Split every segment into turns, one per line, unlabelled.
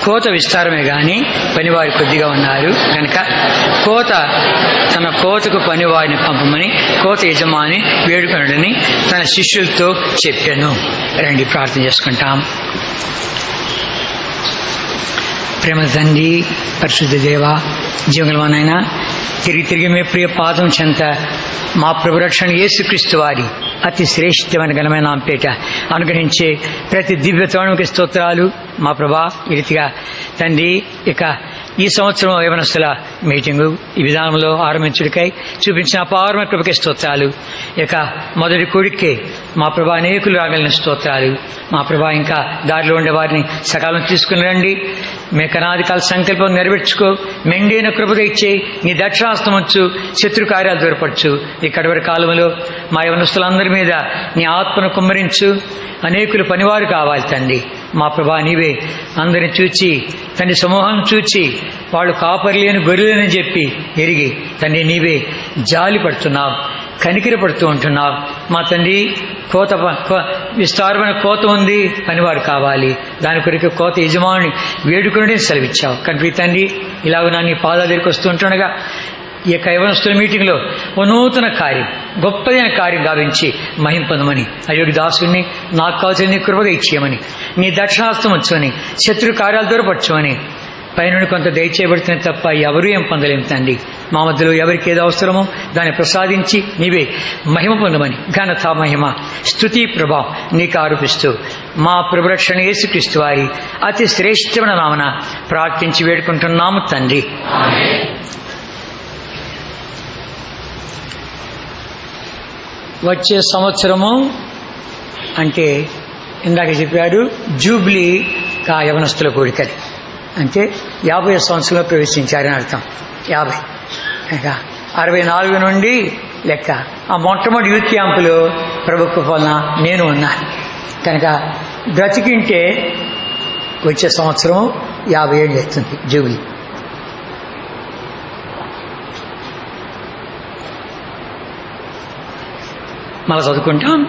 కోత విస్తారమే గాని పనివారు కొద్దిగా ఉన్నారు కనుక కోత తన కోతకు పనివారిని పంపమని కోత యజమాని వేడుకొనడని తన శిష్యులతో చెప్పాను రండి ప్రార్థన చేసుకుంటాం ప్రేమ తండ్రి పరిశుద్ధ దేవ జీవనమైనా తిరిగి తిరిగి మీ ప్రియ పాదం చెంత మా ప్రభు రక్షణ యేసుక్రీస్తు వారి అతి శ్రేష్టమైన ఘనమైన నాంపేట అనుగ్రహించే ప్రతి దివ్య తోణమికి స్తోత్రాలు మా ప్రభా ఈ రీతిగా తండ్రి ఇక ఈ సంవత్సరం యవనస్తుల మీటింగు ఈ విధానంలో ఆరంభించుడికై చూపించిన అపారమైన కృపకి స్తోత్రాలు ఇక మొదటి కూడికి మా ప్రభా అనేకులు రాగలిగిన స్తోత్రాలు మా ప్రభా ఇంకా దారిలో ఉండే వారిని సకాలం తీసుకుని రండి మీ కనాధికాల సంకల్పం నెరవేర్చుకో మెండైన కృపగా ఇచ్చే నీ దక్షిణాస్తం వచ్చు శత్రు కార్యాలు దూరపరచు ఈ కడవరి కాలంలో మా యవనస్తులందరి మీద నీ ఆత్మను కుమ్మరించు అనేకులు పనివారు కావాలి తండ్రి మా ప్రభా నీవే అందరిని చూచి తండ్రి సమూహం చూచి వాళ్ళు కాపర్లేని గొర్రెలని చెప్పి ఎరిగి తండ్రి నీవే జాలి పడుతున్నావు కనికిర పడుతూ ఉంటున్నావు మా తండ్రి కోత ప- కో- విస్తారమైన కోత ఉంది పనివాడు కావాలి దాని కొరకు కోత యజమాని వేడుకునే సెలవిచ్చావు కనుక ఈ తండ్రి ఇలాగ నా నీ పాదాల దగ్గరికి వస్తూ ఉంటుండగా ఈ యొక్క యవనస్తుల మీటింగ్లో ఓ నూతన కార్యం గొప్పదైన కార్యం గావించి మహిం పొందమని అయోగి దాసుని నాకు కావాల్సిన నీ కృపగా ఇచ్చేయమని నీ దక్షిణాస్తం వచ్చుమని శత్రు కార్యాలు దూరపరచమని పైనుండి కొంత దయచేయబడుతున్న తప్ప ఎవరూ ఏం పొందలేం తండ్రి మా మధ్యలో ఎవరికి ఏదో అవసరమో దాన్ని ప్రసాదించి నీవే మహిమ పొందమని ఘనత మహిమ స్థుతి ప్రభావం నీకు ఆరోపిస్తూ మా ప్రభురక్షణ యేసుక్రీస్తు వారి అతి శ్రేష్టమైన నామన ప్రార్థించి వేడుకుంటున్నాము తండ్రి వచ్చే సంవత్సరము అంటే ఇందాక చెప్పారు జూబ్లీ కా యవనస్తుల కోరికది అంటే యాభై సంవత్సరంలో ప్రవేశించారని అర్థం యాభై ఇంకా అరవై నాలుగు నుండి లెక్క ఆ మొట్టమొదటి యూత్ క్యాంపులో ప్రభుత్వ వలన నేను ఉన్నాను కనుక బ్రతికింటే వచ్చే సంవత్సరం యాభై ఏళ్ళు అవుతుంది జూబ్లీ మళ్ళీ చదువుకుంటాం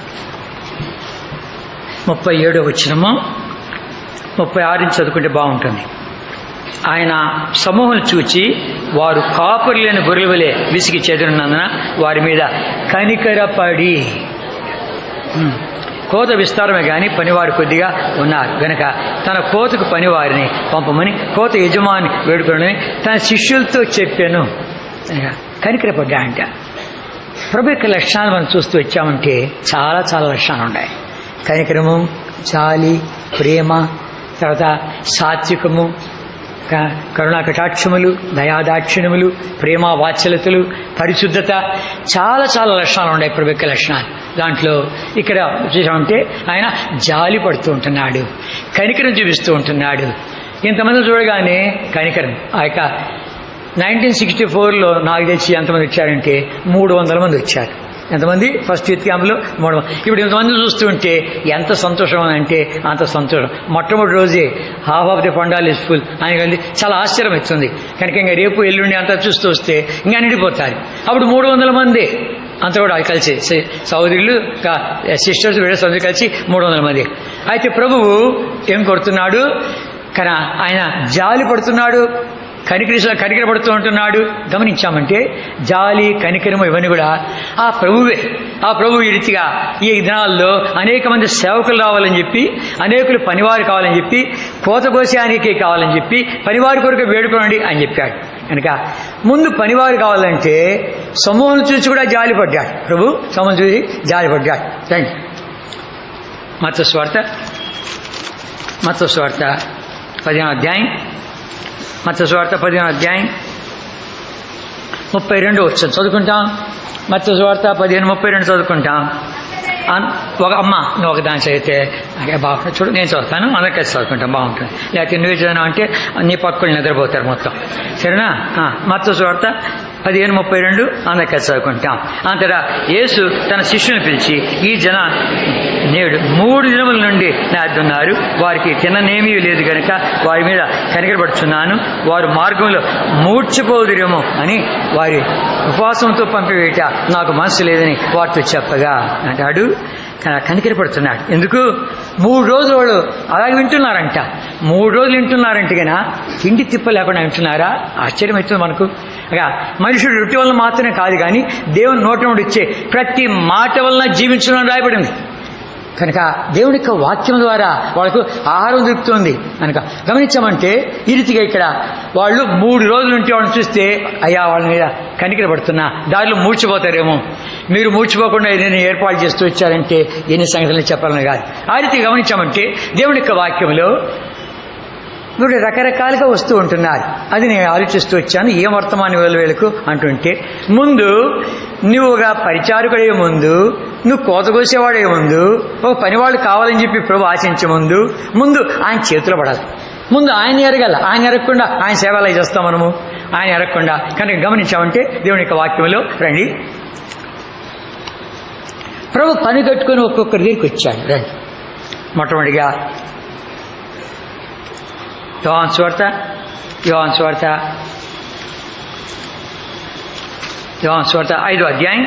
ముప్పై ఏడో వచ్చినము ముప్పై ఆరు నుంచి చదువుకుంటే బాగుంటుంది ఆయన సమూహం చూచి వారు కాపురు లేని గొర్రెల వలె విసిగి చెదిరినందున వారి మీద కనికరపడి ఉమ్, కోత విస్తారమే కానీ పనివారు కొద్దిగా ఉన్నారు గనక తన కోతకు పనివారిని పంపమని కోత యజమాని వేడుకొని తన శిష్యులతో చెప్పాను కనికరపడ్డా అంట ప్రభు యొక్క లక్షణాలు మనం చూస్తూ వచ్చామంటే చాలా చాలా లక్షణాలు ఉన్నాయి కనికరము జాలి ప్రేమ తర్వాత సాత్వికము క- కరుణా కటాక్షములు దయాదాక్షిణ్యములు ప్రేమ వాత్సల్యతలు పరిశుద్ధత చాలా చాలా లక్షణాలు ఉన్నాయి ప్రభు యొక్క లక్షణాలు దాంట్లో ఇక్కడ చూసామంటే ఆయన జాలి పడుతూ ఉంటున్నాడు కనికరం చూపిస్తూ ఉంటున్నాడు ఇంతమంది చూడగానే కనికరం ఆ యొక్క నైన్టీన్ సిక్స్టీ ఫోర్లో నాకు తెలిసి ఎంతమంది వచ్చారంటే మూడు వందల మంది వచ్చారు ఎంతమంది ఫస్ట్ యూత్ క్యాంప్లో మూడు వందలు. ఇప్పుడు ఇంతమంది చూస్తుంటే ఎంత సంతోషం అని అంటే అంత సంతోషం మొట్టమొదటి రోజే హాఫ్ ఆఫ్ ది పండాలి స్కూల్ అని కలిసి చాలా ఆశ్చర్యం ఇస్తుంది కనుక ఇంకా రేపు ఎల్లుండి అంతా చూస్తూ వస్తే ఇంకా నిండిపోతారు అప్పుడు మూడు వందల మంది అంతా కూడా కలిసి స- సహోదరులు సిస్టర్స్ వీడియో సోదరులు కలిసి మూడు వందల మంది అయితే ప్రభువు ఏం కొడుతున్నాడు కానీ ఆయన జాలి పడుతున్నాడు కనికరి కనికర పడుతూ ఉంటున్నాడు గమనించామంటే జాలి కనికరము ఇవన్నీ కూడా ఆ ప్రభువే ఆ ప్రభు ఈ రీతిగా ఈ దినాల్లో అనేక మంది సేవకులు రావాలని చెప్పి అనేకులు పనివారు కావాలని చెప్పి కోత కోసానికి కావాలని చెప్పి పనివారి కొరకు వేడుకోనండి అని చెప్పాడు కనుక ముందు పనివారు కావాలంటే సమూహం చూసి కూడా జాలి పడ్డాడు ప్రభు సమూహం చూసి జాలి పడ్డాడు రండి మత స్వార్థ మత స్వార్థ పదిహేను అధ్యాయం మత స్వార్థ పదిహేను అధ్యాయం ముప్పై రెండు వచ్చాను చదువుకుంటాం మత స్వార్థ పదిహేను ముప్పై రెండు చదువుకుంటాం అన్- ఒక అమ్మ నువ్వు ఒక దాని చదివితే అదే బాగుంటుంది చూడు నేను చదువుతాను అందరికీ కలిసి చదువుకుంటాం బాగుంటుంది లేకపోతే నువ్వే చదివినా అంటే నీ పక్కలు నిద్రపోతారు మొత్తం సరేనా ఆ, మత్తు స్వార్థ పదిహేను ముప్పై రెండు అందరికీ కలిసి చదువుకుంటాం అంతటా యేసు తన శిష్యుని పిలిచి ఈ జన నేడు మూడు దినముల నుండి నాడున్నారు వారికి తిననేమీ లేదు గనుక వారి మీద కనికరపడుచున్నాను వారు మార్గంలో మూర్చిపోదురేమో అని వారి ఉపవాసంతో పంపివేట నాకు మనసు లేదని వారితో చెప్పగా అంటాడు కానీ కనికరపడుతున్నాడు ఎందుకు మూడు రోజులు వాళ్ళు అలాగే వింటున్నారంట మూడు రోజులు వింటున్నారంటే గన తిండి తిప్ప లేకుండా వింటున్నారా ఆశ్చర్యం అవుతుంది మనకు అగా మనుషుడు రొట్టె వల్ల మాత్రమే కాదు కానీ దేవుని నోటి నుండి ఇచ్చే ప్రతి మాట వలన జీవించడం రాయబడింది కనుక దేవుని యొక్క వాక్యం ద్వారా వాళ్ళకు ఆహారం దొరుకుతుంది కనుక గమనించామంటే ఈ రీతిగా ఇక్కడ వాళ్ళు మూడు రోజులు ఉంటే వాళ్ళని చూస్తే అయ్యా వాళ్ళ మీద కనికర పడుతున్నా దారిలో మూర్చిపోతారేమో మీరు మూర్చిపోకుండా ఏదైనా ఏర్పాటు చేస్తూ వచ్చారంటే ఎన్ని సంగతులు చెప్పాలని కాదు ఆ రీతి గమనించామంటే దేవుని యొక్క వాక్యంలో వీళ్ళు రకరకాలుగా వస్తూ ఉంటున్నారు అది నేను ఆలోచిస్తూ వచ్చాను ఏ వర్తమాన వేలు వేలకు అంటుంటే ముందు నువ్వుగా పరిచారకుడే ముందు నువ్వు కోత కోసేవాడే ముందు ఓ పనివాళ్ళు కావాలని చెప్పి ప్రభు ఆశించే ముందు ముందు ఆయన చేతిలో పడాలి ముందు ఆయన ఎరగాల ఆయన ఎరగకుండా ఆయన సేవలు చేస్తాం మనము ఆయన ఎరగకుండా కనుక గమనించామంటే దేవుని యొక్క వాక్యంలో రండి ప్రభు పని కట్టుకొని ఒక్కొక్కరి దగ్గరికి వచ్చాడు రండి మొట్టమొదటిగా యోహాన్ స్వార్త యోహాన్ స్వార్త యోహాన్ స్వార్త ఐదో అధ్యాయం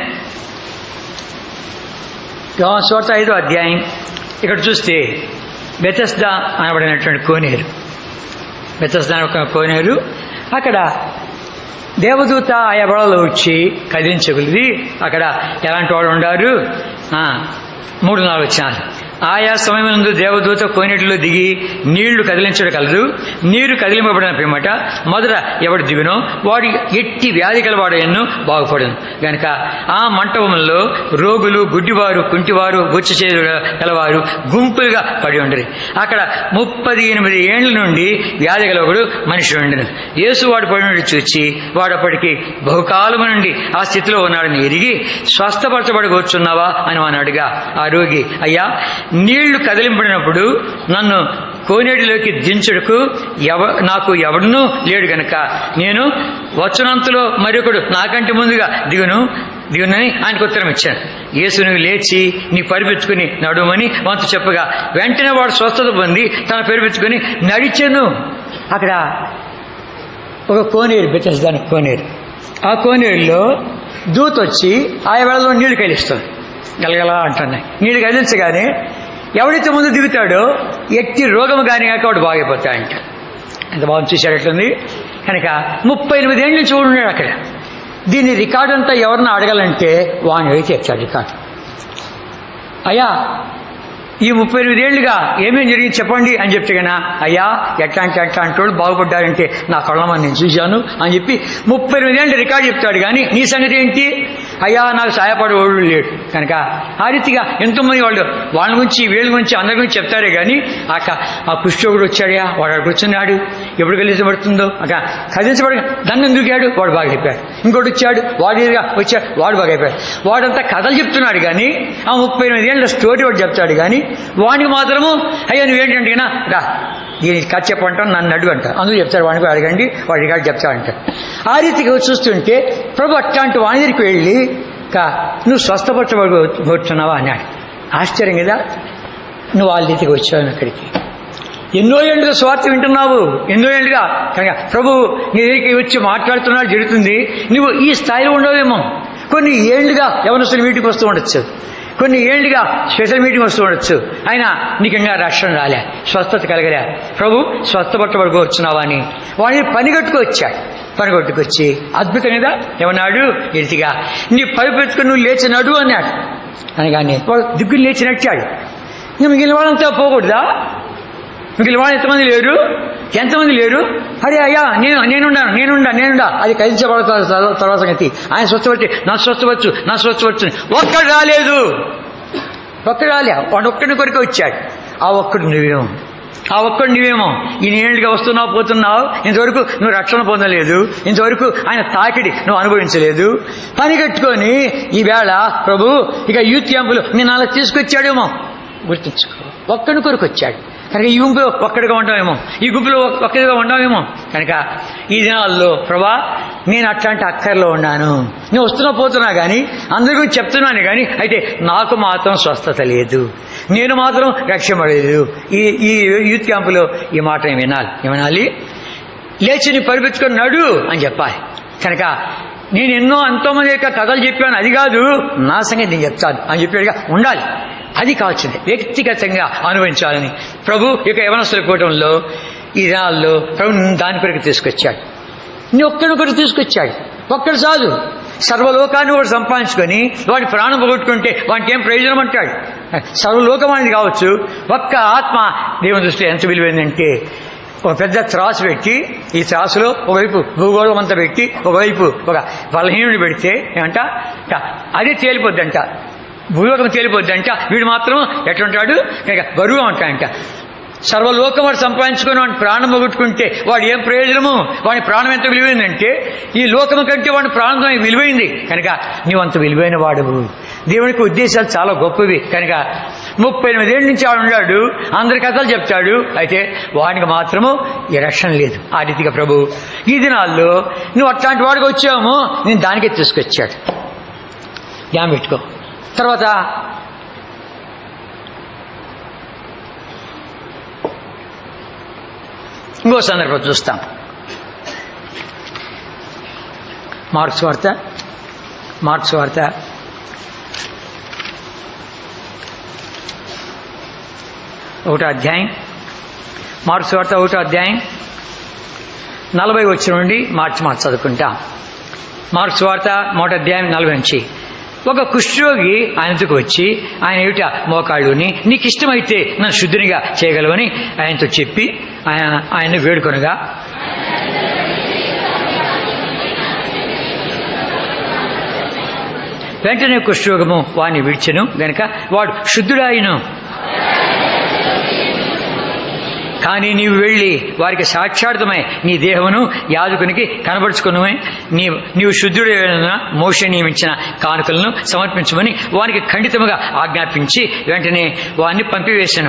యోహాన్ స్వార్త ఐదో అధ్యాయం ఇక్కడ చూస్తే బెతస్దా అనబడినటువంటి కోనేరు బెతస్దా అనే ఒక కోనేరు అక్కడ దేవదూత ఆయా బలలో వచ్చి కదిలించగలిది అక్కడ ఎలాంటి వాడు ఉండారు ఆ, మూడు నాలుగు వచ్చినారు ఆయా సమయమునందు దేవదూత కోనేటిలో దిగి నీళ్లు కదిలించడం కలదు నీరు కదిలింపబడిన పిమ్మట మొదట ఎవడు దిగునో వాడి ఎట్టి వ్యాధి కలవాడు ఎన్నో బాగుపడును గనుక ఆ మంటపంలో రోగులు గుడ్డివారు కుంటివారు బొచ్చు చేదు గలవారు గుంపులుగా పడి ఉండరు అక్కడ ముప్పది ఎనిమిది ఏండ్ల నుండి వ్యాధి గలవాడు మనిషి ఉండను యేసు వాడు పడినట్టు చూచి వాడు అప్పటికి బహుకాలము నుండి ఆ స్థితిలో ఉన్నాడని ఎరిగి స్వస్థపరచబడగొచ్చున్నావా అని అన్నాడుగా ఆ రోగి అయ్యా నీళ్లు కదిలింపడినప్పుడు నన్ను కోనేటిలోకి దించుడుకు ఎవ నాకు ఎవడునూ లేడు గనక నేను వచ్చనంతలో మరొకడు నాకంటే ముందుగా దిగును దిగునని ఆయనకు ఉత్తరం ఇచ్చాను యేసు నువ్వు లేచి నీ పరిపెత్తుకుని నడుమని వంతు చెప్పగా వెంటనే వాడు స్వస్థత పొంది తన పరిపెత్తుకుని నడిచాను అక్కడ ఒక కోనేరు పెట్టేసి కోనేరు ఆ కోనేరులో దూత వచ్చి ఆ వేళలో నీళ్లు కలిస్తుంది గలగల అంటున్నాయి నీళ్లు కదిలించగానే ఎవడైతే ముందు దిగుతాడో ఎట్టి రోగము కానీ కాక వాడు బాగైపోతాడంట ఎంత బాగుంది చూశాడు ఎట్లుంది కనుక ముప్పై ఎనిమిది ఏళ్ళ నుంచి చూడు ఉన్నాడు అక్కడ దీని రికార్డు అంతా ఎవరిని అడగాలంటే వాడిని అడిగితే చెప్తాడు రికార్డు అయ్యా ఈ ముప్పై ఎనిమిదేళ్లుగా ఏమేం జరిగింది చెప్పండి అని చెప్తే గనా అయ్యా ఎట్లాంటి అట్లాంటి వాళ్ళు బాగుపడ్డారంటే నా కళ్ళ మంది నేను చూశాను అని చెప్పి ముప్పై ఎనిమిదేళ్ళు రికార్డు చెప్తాడు కానీ నీ సంగతి ఏంటి అయ్యా నాకు సహాయపడేవాళ్ళు లేడు కనుక ఆ రీతిగా ఎంతోమంది వాళ్ళు వాళ్ళ గురించి వీళ్ళ గురించి అందరి గురించి చెప్తారే కానీ అక్క ఆ కుష్ఠోగుడు వచ్చాడయా వాడు అక్కడికి వచ్చినాడు ఎప్పుడు కలిసబడుతుందో అక్క కదిలించబడ దాన్ని దూకాడు వాడు బాగా చెప్పాడు ఇంకోటి వచ్చాడు వాడు ఎదురుగా వచ్చాడు వాడు బాగా చెప్పాడు వాడంతా కథలు చెప్తున్నాడు కానీ ఆ ముప్పై ఎనిమిది ఏళ్ళ స్టోరీ వాడు చెప్తాడు కానీ వాడికి మాత్రము అయ్యా నువ్వేంటంటే కదా రా దీనికి కథ చెప్పంటాం నన్ను అడుగు అంట అందుకు చెప్తాడు వాడికి అడగండి వాడి రికార్డు చెప్తాడంట ఆ రీతిగా చూస్తుంటే ప్రభు అట్లాంటి వాని దగ్గరికి వెళ్ళి కా నువ్వు స్వస్థపరచబడుతున్నావా అన్నాడు ఆశ్చర్యం కదా నువ్వు వాళ్ళ రీతికి వచ్చావు అక్కడికి ఎన్నో ఏళ్ళుగా స్వార్థ వింటున్నావు ఎన్నో ఏళ్ళుగా కనుక ప్రభు నీ దగ్గరికి వచ్చి మాట్లాడుతున్నాడు జరుగుతుంది నువ్వు ఈ స్థాయిలో ఉండవేమో కొన్ని ఏళ్ళుగా యవనస్తులు మీటింగ్ వస్తూ ఉండొచ్చు కొన్ని ఏళ్ళుగా స్పెషల్ మీటింగ్ వస్తూ ఉండొచ్చు అయినా నీకు ఇంకా రక్షణ రాలే స్వస్థత కలగలే ప్రభు స్వస్థపట్టబడుకోవచ్చున్నావా అని వాడిని పని కట్టుకొచ్చాడు పని కొట్టుకొచ్చి అద్భుతం కదా ఏమన్నాడు ఎరితిగా నీ పని పెట్టుకుని నువ్వు లేచినాడు అన్నాడు అనగానే వాడు దిగ్గులు లేచి నడిచాడు ఇంకా మిగిలిన వాళ్ళంతా పోకూడదా మిగిలిన వాళ్ళు ఎంతమంది లేరు ఎంతమంది లేరు అరే అయ్యా నేను నేనుండాను నేనుండా నేనుండా అది కలిసబడతారు తర్వా- తర్వాత సంగతి ఆయన స్వచ్ఛపట్టి నా స్వచ్ఛవచ్చు నా స్వచ్ఛవచ్చు ఒక్కడు రాలేదు ఒక్కడు రాలే వాడు ఒక్కడిని కొరికి వచ్చాడు ఆ ఒక్కడు నువ్వేమో ఆ ఒక్కడు నువ్వేమో ఈ నేళ్ళుగా వస్తున్నావు పోతున్నావు ఇంతవరకు నువ్వు రక్షణ పొందలేదు ఇంతవరకు ఆయన తాకిడి నువ్వు అనుభవించలేదు పని కట్టుకొని ఈవేళ ప్రభు ఇక యూత్ క్యాంపులు నేను అలా తీసుకొచ్చాడేమో గుర్తుంచుకో ఒక్కడి కొరకు వచ్చాడు కనుక ఈ గుంపులో ఒక్కడిగా ఉంటామేమో ఈ గుంపులో ఒక్- ఒక్కడిగా ఉంటామేమో కనుక ఈ దినాల్లో ప్రభా నేను అట్లాంటి అక్కర్లో ఉన్నాను నేను వస్తున్నా పోతున్నా కానీ అందరి గురించి చెప్తున్నాను కానీ అయితే నాకు మాత్రం స్వస్థత లేదు నేను మాత్రం రక్షపడలేదు ఈ ఈ యూత్ క్యాంపులో ఈ మాట నేను వినాలి ఏమనాలి లేచి నీ పరిపించుకొని నడు అని చెప్పాలి కనుక నేను ఎన్నో ఎంతోమంది యొక్క కథలు చెప్పాను అది కాదు నా సంగతి నేను చెప్తాను అని చెప్పాడుగా ఉండాలి అది కావాల్సింది వ్యక్తిగతంగా అనుభవించాలని ప్రభు ఇక యవనస్తుల కూటంలో ఈ దినాల్లో ప్రభు దాని కొరకు తీసుకొచ్చాడు నీ ఒక్కడి కొరకు తీసుకొచ్చాడు ఒక్కడు చాలు సర్వలోకాన్ని కూడా సంపాదించుకొని వాడి ప్రాణం పోగొట్టుకుంటే వాడికి ఏం ప్రయోజనం అంటాడు సర్వలోకం అనేది కావచ్చు ఒక్క ఆత్మ దేవుని దృష్టిలో ఎంత విలువైందంటే ఒక పెద్ద త్రాసు పెట్టి ఈ త్రాసులో ఒకవైపు భూగోళం అంతా పెట్టి ఒకవైపు ఒక బలహీనుడు పెడితే ఏమంట ఇక అదే తేలిపోద్దంట భూలోకం తేలిపోద్దంట వీడు మాత్రం ఎట్లుంటాడు ఇక బరువుగా ఉంటాడంట సర్వలోకం వాడు సంపాదించుకొని వాడి ప్రాణం పోగొట్టుకుంటే వాడు ఏం ప్రయోజనము వాడి ప్రాణం ఎంత విలువైందంటే ఈ లోకము కంటే వాడి ప్రాణం విలువైంది కనుక నీవు అంత విలువైన వాడువు దేవునికి ఉద్దేశాలు చాలా గొప్పవి కనుక ముప్పై ఎనిమిదేళ్ళ నుంచి వాడు ఉన్నాడు అందరి కథలు చెప్తాడు అయితే వానికి మాత్రము ఈ రక్షణ లేదు ఆ రీతిగా ప్రభు ఈ దినాల్లో నువ్వు అట్లాంటి వాడికి వచ్చామో నేను దానికే తీసుకొచ్చాడు జ్ఞానం పెట్టుకో తర్వాత ఇంకో సందర్భం చూస్తాం మార్క్స్ వార్త మార్క్స్ వార్త ఒకటో అధ్యాయం మార్క్స్ వార్త ఒకటో అధ్యాయం నలభై వచ్చిన నుండి మార్చి మార్చి చదువుకుంటాం మార్క్స్ వార్త మొదటి అధ్యాయం నలభై నుంచి ఒక కుష్ఠరోగి ఆయనతో వచ్చి ఆయన ఏమిట మోకాళ్ళుని నీకు ఇష్టమైతే నన్ను శుద్ధినిగా చేయగలవని ఆయనతో చెప్పి ఆయన ఆయన వేడుకొనగా వెంటనే కుష్ఠరోగము వాడిని విడిచెను గనుక వాడు శుద్ధుడాయను కానీ నీవు వెళ్ళి వారికి సాక్షార్థమై నీ దేహమును యాజకునికి కనబరుచుకుని నీవు నీవు శుద్ధుడైన మోష నియమించిన కానుకలను సమర్పించమని వానికి ఖండితముగా ఆజ్ఞాపించి వెంటనే వారిని పంపివేశాను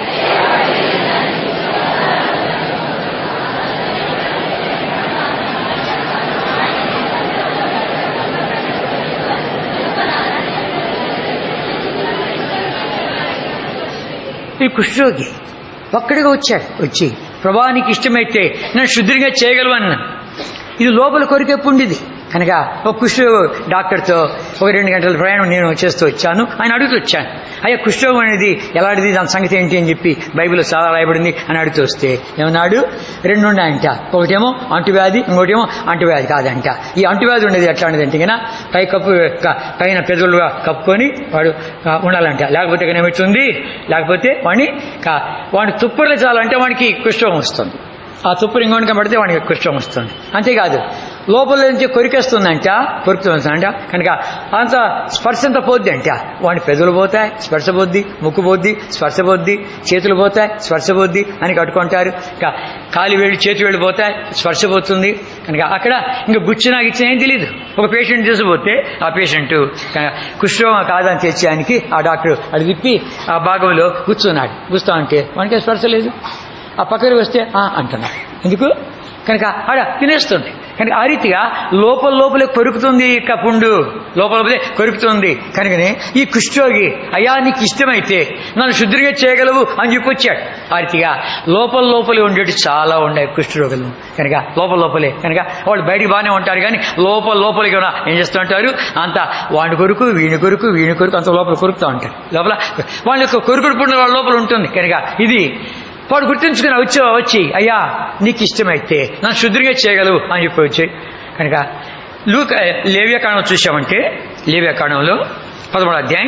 ఈ కుష్ఠరోగి ఒక్కడిగా వచ్చాడు వచ్చి ప్రభానికి ఇష్టమైతే నన్ను శుద్ధిగా చేయగలవన్న ఇది లోపల కోరిక ఉండేది కనుక ఒక కుష్ఠ డాక్టర్తో ఒక రెండు గంటల ప్రయాణం నేను చేస్తూ వచ్చాను ఆయన అడుగుతూ వచ్చాను అయ్యా కుష్ఠరోగం అనేది ఎలాంటిది దాని సంగతి ఏంటి అని చెప్పి బైబిల్లో చాలా రాయబడింది అని అడుగుతూ వస్తే ఏమన్నాడు రెండు ఉన్నాయంట ఒకటేమో అంటువ్యాధి ఇంకోటేమో అంటువ్యాధి కాదంట ఈ అంటువ్యాధి ఉండేది ఎట్లాంటిది అంటే కన్నా పై కప్పు క- పైన పెదవులుగా కప్పుకొని వాడు ఆ, ఉండాలంట లేకపోతే కనుక ఏమవుతుంది లేకపోతే వాడిని క- వాడిని తుప్పర్లు చాలంటే వాడికి కుష్ఠం వస్తుంది ఆ తుప్పరు ఇంకొక పడితే వాడికి కుష్ఠం వస్తుంది అంతేకాదు లోపల నుంచి కొరికేస్తుందంట కొరుకుతుందంట కనుక అంత స్పర్శ అంతా పోద్ది అంట వాడి పెదవులు పోతాయి స్పర్శ పోద్ది ముక్కు పోద్ది స్పర్శ పోద్ది చేతులు పోతాయి స్పర్శ పోద్ది అని కట్టుకుంటారు ఇంకా కాలి వేళ్ళు చేతి వేళ్ళు పోతాయి స్పర్శ పోతుంది కనుక అక్కడ ఇంకా గుచ్చి నాకు ఇచ్చిన ఏం తెలియదు ఒక పేషెంట్ తీసుకుపోతే ఆ పేషెంట్ కుష్ఠరోగం కాదని తెచ్చేయడానికి ఆ డాక్టర్ అది విప్పి ఆ భాగంలో కూర్చున్నాడు కూర్చో అంటే వానికి స్పర్శ లేదు ఆ పక్కకి వస్తే ఆ అంటున్నాడు ఎందుకు కనుక ఆడ తినేస్తుంది కనుక ఆ రీతిగా లోపల లోపలే కొరుకుతుంది ఈ యొక్క పుండు లోపల లోపలే కొరుకుతుంది కనుకనే ఈ కుష్ఠరోగి అయ్యా నీకు ఇష్టమైతే నన్ను శుద్ధిగా చేయగలవు అని చెప్పి వచ్చాడు ఆ రీతిగా లోపల లోపలే ఉండేవి చాలా ఉన్నాయి కుష్ఠరోగులు కనుక లోపల లోపలే కనుక వాళ్ళు బయటికి బాగానే ఉంటారు కానీ లోపల లోపలికి కూడా ఏం చేస్తూ ఉంటారు అంత వాడి కొరకు వీని కొరకు వీని కొరకు అంత లోపల కొరుకుతూ ఉంటారు లోపల వాళ్ళ యొక్క కొరుకుడు పుండు వాళ్ళ లోపల ఉంటుంది కనుక ఇది వాడు గుర్తుంచుకుని వచ్చి వచ్చి అయ్యా నీకు ఇష్టమైతే నన్ను శుద్ధిగా చేయగలవు అని చెప్పి వచ్చి కనుక లూక లేవ్యకాండం చూసామంటే లేవ్యకాండంలో పదమూడు అధ్యాయం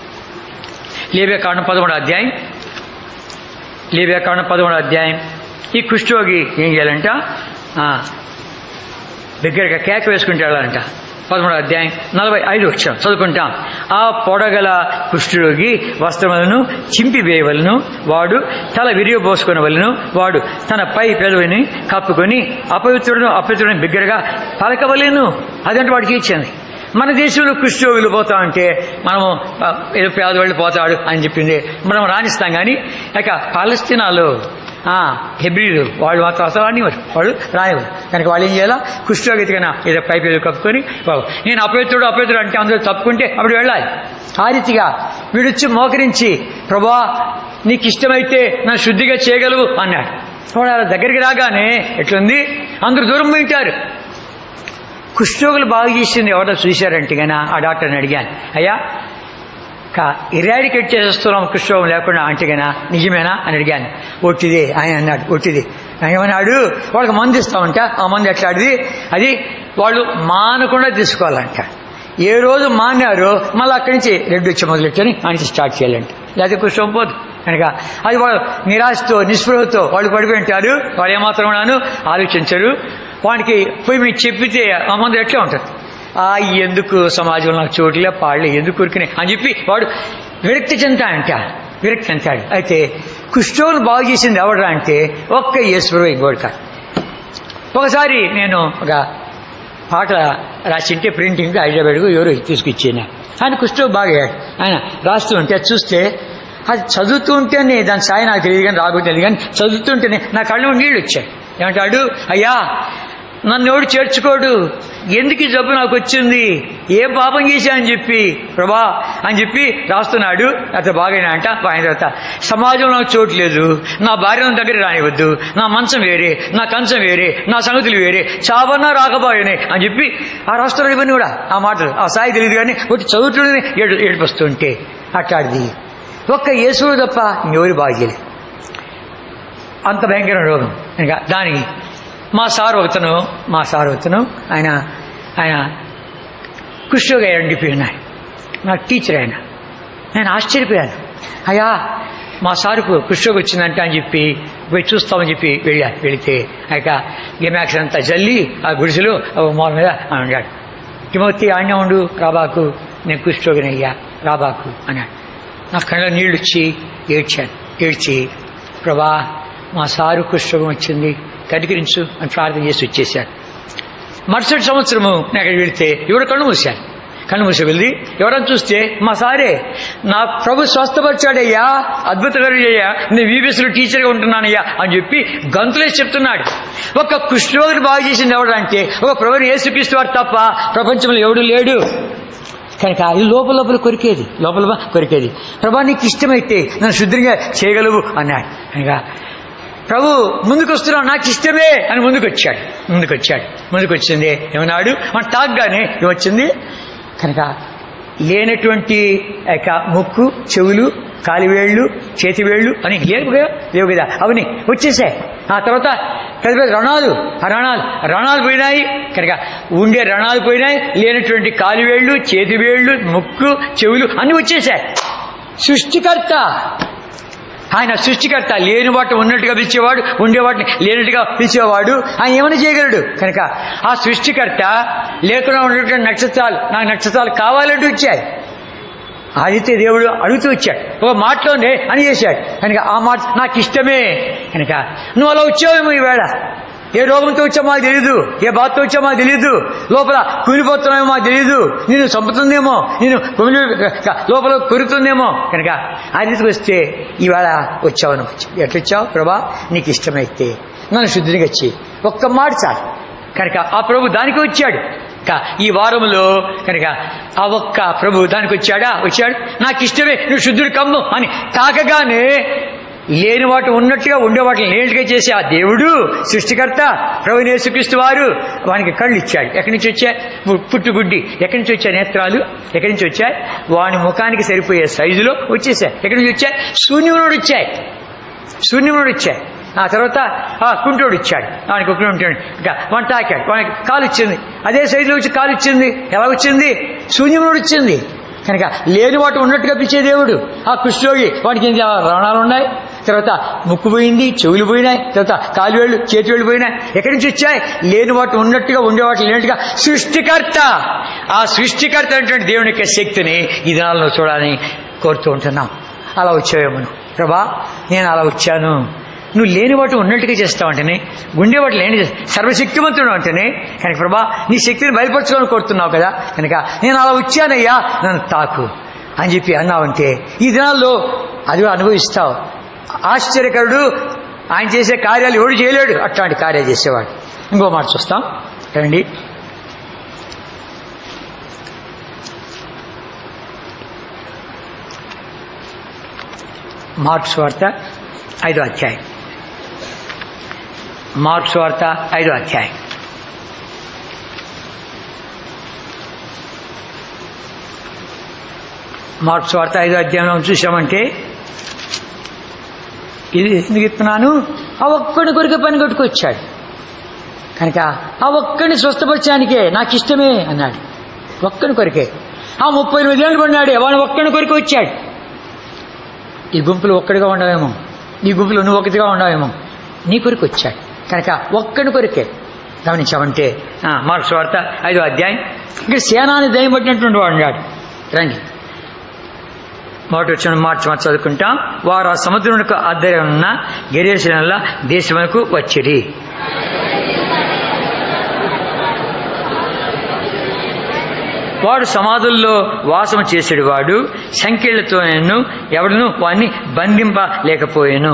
లేవ్యకాండం పదమూడు అధ్యాయం లేవ్యకాండం పదమూడు అధ్యాయం ఈ కుష్ఠరోగి ఏం చేయాలంట ఆ, దగ్గరగా కేక వేసుకుంటే వెళ్ళాలంట పదమూడు అధ్యాయం నలభై ఐదు వచ్చాం చదువుకుంటాం ఆ పొడగల కుష్ఠరోగి వస్త్రములను చింపివేయవలను వాడు తల విరిగిపోసుకునవలను వాడు తన పై పెదవిని కప్పుకొని అపవిత్రుడు అపవిత్రుడిని బిగ్గరగా పలకవలేను అదంటే వాడికి ఇచ్చింది మన దేశంలో కుష్ఠరోగులు పోతా అంటే మనము ఆ, ఏదో పేదవాళ్ళు పోతాడు అని చెప్పింది మనం రాణిస్తాం కానీ ఇక పాలస్తీనాలో ఆ, హెబ్రిలు వాళ్ళు మాత్రం అసలు రానివ్వరు వాళ్ళు రానివ్వరు కనుక వాళ్ళు ఏం చేయాలా కుష్ఠరోగికైనా ఏదో పైపు ఏదో కప్పుకొని బాబు నేను అపవిత్రుడు అపవిత్రుడు అంటే అందరూ తప్పుకుంటే అప్పుడు వెళ్ళాలి ఆ రీతిగా వీడొచ్చి మోకరించి ప్రభా నీకు ఇష్టమైతే నా శుద్ధిగా చేయగలవు అన్నాడు వాడు అలా దగ్గరికి రాగానే ఎట్లుంది అందరూ దూరం పోయింటారు కుష్ఠరోగులు బాగా చేసింది ఎవరో చూశారంటే గనా ఆ డాక్టర్ని అడిగాను అయ్యా కా ఇరాడికేట్ చేసేస్తున్నాం కృష్ణం లేకుండా అంటేగానా నిజమేనా అని అడిగాను ఒట్టిదే ఆయన అన్నాడు ఒట్టిది ఆయన ఏమన్నాడు వాళ్ళకి మందు ఇస్తామంట ఆ మందు ఎట్లాడిది అది వాళ్ళు మానకుండా తీసుకోవాలంట ఏ రోజు మానారో మళ్ళీ అక్కడి నుంచి రెడ్డి వచ్చి మొదలెట్టని ఆయన స్టార్ట్ చేయాలంట లేకపోతే కృష్ణం పోదు కనుక అది వాళ్ళు నిరాశతో నిస్పృహతో వాళ్ళు పడిపోయి ఉంటారు వాళ్ళు ఏమాత్రం కూడాను ఆలోచించరు వానికి పోయి మీరు చెప్పితే ఆ మందు ఎట్లా ఉంటుంది ఆ ఎందుకు సమాజంలో నాకు చోట్లే పాడలే ఎందుకు ఉరికినే అని చెప్పి వాడు విరక్తి చెందుతాడంట విరక్తి చెందుతాడు అయితే కుష్ఠోను బాగు చేసింది ఎవడరా అంటే ఒక్క ఈశ్వరు ఇంకోటి కాదు ఒకసారి నేను ఒక పాట రాసింటే ప్రింటింగ్ హైదరాబాద్కు ఎవరు తీసుకొచ్చాను ఆయన కుష్ఠం బాగా అయ్యాడు. ఆయన రాస్తూ ఉంటే అది చూస్తే అది చదువుతూ ఉంటేనే దాని సాయి నాకు తెలియదు కానీ రాబోతుంది తెలియదు కానీ చదువుతుంటేనే నా కళ్ళు నీళ్ళు వచ్చాయి ఏమంటాడు అయ్యా నన్ను ఎవడు చేర్చుకోడు ఎందుకు ఈ జబ్బు నాకు వచ్చింది ఏం పాపం చేశా అని చెప్పి ప్రభా అని చెప్పి రాస్తున్నాడు అతను బాగైనా అంట ఆయన తర్వాత సమాజంలో నాకు చోటు లేదు నా భార్య నా దగ్గర రానివద్దు నా మంచం వేరే నా కంచం వేరే నా సంగతులు వేరే చావన్నా రాకపోయానే అని చెప్పి ఆ రాస్తున్నాడు ఇవన్నీ కూడా ఆ మాటలు ఆ సాయి తెలియదు కానీ ఒకటి చదువుతుండే ఏడు ఏడిపస్తుంటే అట్లాడిది ఒక్క యేసుడు తప్ప ఇంకెవరు బాగా చేయలేదు అంత భయంకర రోగం ఇంకా దానికి మా సార్ ఒకతను మా సార్ ఒకతను ఆయన ఆయన కుష్ఠోగా ఎండిపోయి ఉన్నాయి నా టీచర్ ఆయన నేను ఆశ్చర్యపోయాను అయ్యా మా సారుకు కుష్ఠోగ వచ్చిందంట అని చెప్పి పోయి చూస్తామని చెప్పి వెళ్ళా వెళితే ఇక గిమాక్స్ అంతా జల్లి ఆ గుడిసెలు మాల మీద అని అన్నాడు టిమోతి ఆజ్ఞ ఉండు రాబాకు నేను కుష్ఠోగినయ్యా రాబాకు అన్నాడు నా కళ్ళ నీళ్ళు వచ్చి ఏడ్చాను ఏడ్చి ప్రభా మా సారు కుష్ఠరోగం వచ్చింది కనికరించు అని ప్రార్థన చేసి వచ్చేసాడు మరుసటి సంవత్సరము నేను అక్కడికి వెళితే ఎవరు కళ్ళు మూశాను కళ్ళు మూసి వెళ్ళి ఎవరని చూస్తే మా సారే నా ప్రభు స్వస్థపరిచాడయ్యా అద్భుతకరయ్యా నేను వీబీఎస్లో టీచర్గా ఉంటున్నానయ్యా అని చెప్పి గంతులేసి చెప్తున్నాడు ఒక కుష్ఠరోగిని బాగు చేసింది ఎవడంటే ఒక ప్రభుని యేసుక్రీస్తు వాడు తప్ప ప్రపంచంలో ఎవడు లేడు కనుక ఇది లోపల లోపల కొరికేది లోపల లోపల కొరికేది ప్రభా నీకు ఇష్టమైతే నన్ను శుద్ధంగా చేయగలవు అన్నాడు కనుక ప్రభు ముందుకు వస్తున్నావు నాకు ఇష్టమే అని ముందుకు వచ్చాడు ముందుకు వచ్చాడు ముందుకు వచ్చింది ఏమన్నాడు మన తాగ్గానే ఏమొచ్చింది కనుక లేనటువంటి యొక్క ముక్కు చెవులు కాలివేళ్ళు చేతివేళ్ళు అని లేవు కదా లేవు కదా అవని వచ్చేసాయి ఆ తర్వాత పెద్ద పెద్ద రణాలు ఆ రణాలు రణాలు పోయినాయి కనుక ఉండే రణాలు పోయినాయి లేనటువంటి కాలివేళ్ళు చేతివేళ్ళు ముక్కు చెవులు అన్ని వచ్చేసాయి సృష్టికర్త ఆయన సృష్టికర్త లేని వాటిని ఉన్నట్టుగా పిలిచేవాడు ఉండే వాటిని లేనట్టుగా పిలిచేవాడు ఆయన ఏమైనా చేయగలడు కనుక ఆ సృష్టికర్త లేకుండా ఉన్నటువంటి నక్షత్రాలు నాకు నక్షత్రాలు కావాలంటూ వచ్చాయి ఆదిత్య దేవుడు అడుగుతూ వచ్చాడు ఒక మాటలోనే అని చేశాడు కనుక ఆ మాట నాకు ఇష్టమే కనుక నువ్వు అలా వచ్చావేమో ఈవేళ ఏ రోగంతో వచ్చా మాకు తెలియదు ఏ బాధతో వచ్చా మాకు తెలియదు లోపల కూలిపోతున్నామో మాకు తెలియదు నేను చంపుతుందేమో నేను కుమిలి లోపల కొరుకుతుందేమో కనుక ఆ రీతికి వస్తే ఈవేళ వచ్చావు నువ్వు ఎట్లా వచ్చావు ప్రభా నీకు ఇష్టమైతే నన్ను శుద్ధిగా వచ్చి ఒక్క మాట చాలు కనుక ఆ ప్రభు దానికి వచ్చాడు క- ఈ వారంలో కనుక ఆ ఒక్క ప్రభు దానికి వచ్చాడా వచ్చాడు నాకు ఇష్టమే నువ్వు శుద్ధుడు కమ్ము అని తాకగానే లేని వాటి ఉన్నట్టుగా ఉండే వాటిని లేనట్టుగా చేసే ఆ దేవుడు సృష్టికర్త ప్రభు యేసుక్రీస్తు వారు వానికి కళ్ళు ఇచ్చాడు ఎక్కడి నుంచి వచ్చాయి పు- పుట్టుగుడ్డి ఎక్కడి నుంచి వచ్చాయి నేత్రాలు ఎక్కడి నుంచి వచ్చాయి వాని ముఖానికి సరిపోయే సైజులో వచ్చేసాయి ఎక్కడి నుంచి వచ్చాయి శూన్యమునుడు వచ్చాయి శూన్యమునుడు వచ్చాయి ఆ తర్వాత ఆ కుంటోడు ఇచ్చాడు వానికి ఒకడు ఉంటాడు ఇంకా వాడు తాకాడు వానికి కాలు ఇచ్చింది అదే సైజులో వచ్చి కాలు ఇచ్చింది ఎలా వచ్చింది శూన్యమునుడు వచ్చింది కనుక లేని వాటి ఉన్నట్టుగా పిచ్చే దేవుడు ఆ కుష్ఠోగి వాడికి ఏం రణాలు ఉన్నాయి తర్వాత ముక్కు పోయింది చెవులు పోయినాయి తర్వాత కాలు వేళ్ళు చేతి వేళ్ళు పోయినాయి ఎక్కడి నుంచి వచ్చాయి లేని వాటి ఉన్నట్టుగా ఉండే వాటి లేనట్టుగా సృష్టికర్త ఆ సృష్టికర్త అనేటువంటి దేవుని యొక్క శక్తిని ఈ దినాల్లో చూడాలని కోరుతూ ఉంటున్నాం అలా వచ్చావేమో నువ్వు. ప్రభా నేను అలా వచ్చాను నువ్వు లేని వాటి ఉన్నట్టుగా చేస్తావు అంటేనే గుండె వాటి లేని సర్వశక్తివంతుడు అంటేనే కనుక ప్రభా నీ శక్తిని బయలుపరచుకోవాలని కోరుతున్నావు కదా కనుక నేను అలా వచ్చానయ్యా నన్ను తాకు అని చెప్పి అన్నావంటే ఈ దినాల్లో అది కూడా అనుభవిస్తావు ఆశ్చర్యకరుడు ఆయన చేసే కార్యాలు ఎవడు చేయలేడు అట్లాంటి కార్యాలు చేసేవాడు ఇంకో మాట చూస్తాం రండి మార్క్స్ వార్త ఐదో అధ్యాయం మార్క్స్ వార్త ఐదో అధ్యాయం మార్క్స్ వార్త ఐదో అధ్యాయంలో చూసామంటే ఇది ఎందుకు చెప్తున్నాను ఆ ఒక్కడి కొరికే పని కొట్టుకొచ్చాడు కనుక ఆ ఒక్కడిని స్వస్థపరచడానికే నాకు ఇష్టమే అన్నాడు ఒక్కడి కొరికే ఆ ముప్పై ఎనిమిది ఏళ్ళు పడినాడే వాడు ఒక్కడి కొరికి వచ్చాడు ఈ గుంపులు ఒక్కడిగా ఉండవేమో ఈ గుంపులు నువ్వు ఒకటిగా ఉండవేమో నీ కొరికి వచ్చాడు కనుక ఒక్కడి కొరికే గమనించామంటే ఆ, మార్క్స్ వార్త ఐదో అధ్యాయం ఇక్కడ సేనాన్ని దయం పట్టినటువంటి వాడు ఉన్నాడు రండి మొదటి వచ్చిన మార్చి మార్చి చదువుకుంటాం వారు ఆ సముద్రమునకు అద్దరి ఉన్న గెరేసిన దేశమునకు వచ్చిరి వాడు సమాధుల్లో వాసము చేసేడు వాడు సంఖ్యలతో నేను ఎవడను వాడిని బంధింపలేకపోయాను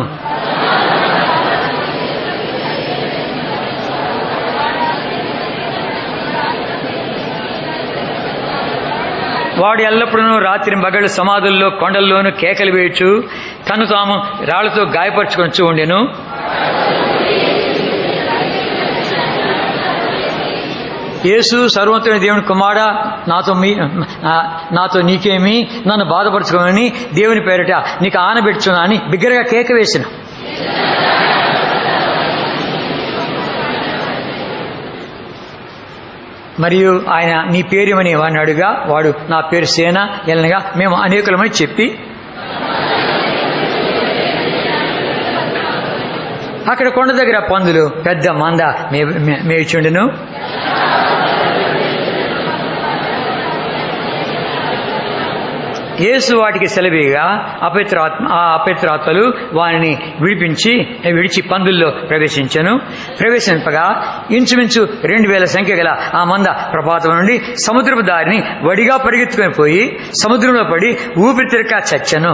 వాడు ఎల్లప్పుడూ రాత్రి మగళ్ళు సమాధుల్లో కొండల్లోనూ కేకలు వేయచ్చు తను తాము రాళ్లతో గాయపరుచుకొని ఉండెను యేసు సర్వోత్తమైన దేవుని కుమార నాతో మీ ఆ, నాతో నీకేమి నన్ను బాధపరచుకోమని దేవుని పేరిట నీకు ఆనబెట్టుచున్నా అని బిగ్గరగా కేక వేసిన మరియు ఆయన నీ పేరేమని వాడిని అడుగా వాడు నా పేరు సేన ఎలనగా మేము అనేకులమని చెప్పి అక్కడ కొండ దగ్గర పందులు పెద్ద మంద మే మే- మేయుచుండును యేసు వాటికి సెలవీగా అపవిత్రాత్మ ఆ అపవిత్రాత్మలు వారిని విడిపించి విడిచి పందుల్లో ప్రవేశించను ప్రవేశింపగా ఇంచుమించు రెండు వేల సంఖ్య గల ఆ మంద ప్రపాతం నుండి సముద్రపు దారిని వడిగా పరిగెత్తుకొని పోయి సముద్రంలో పడి ఊపిరితిరక చచ్చను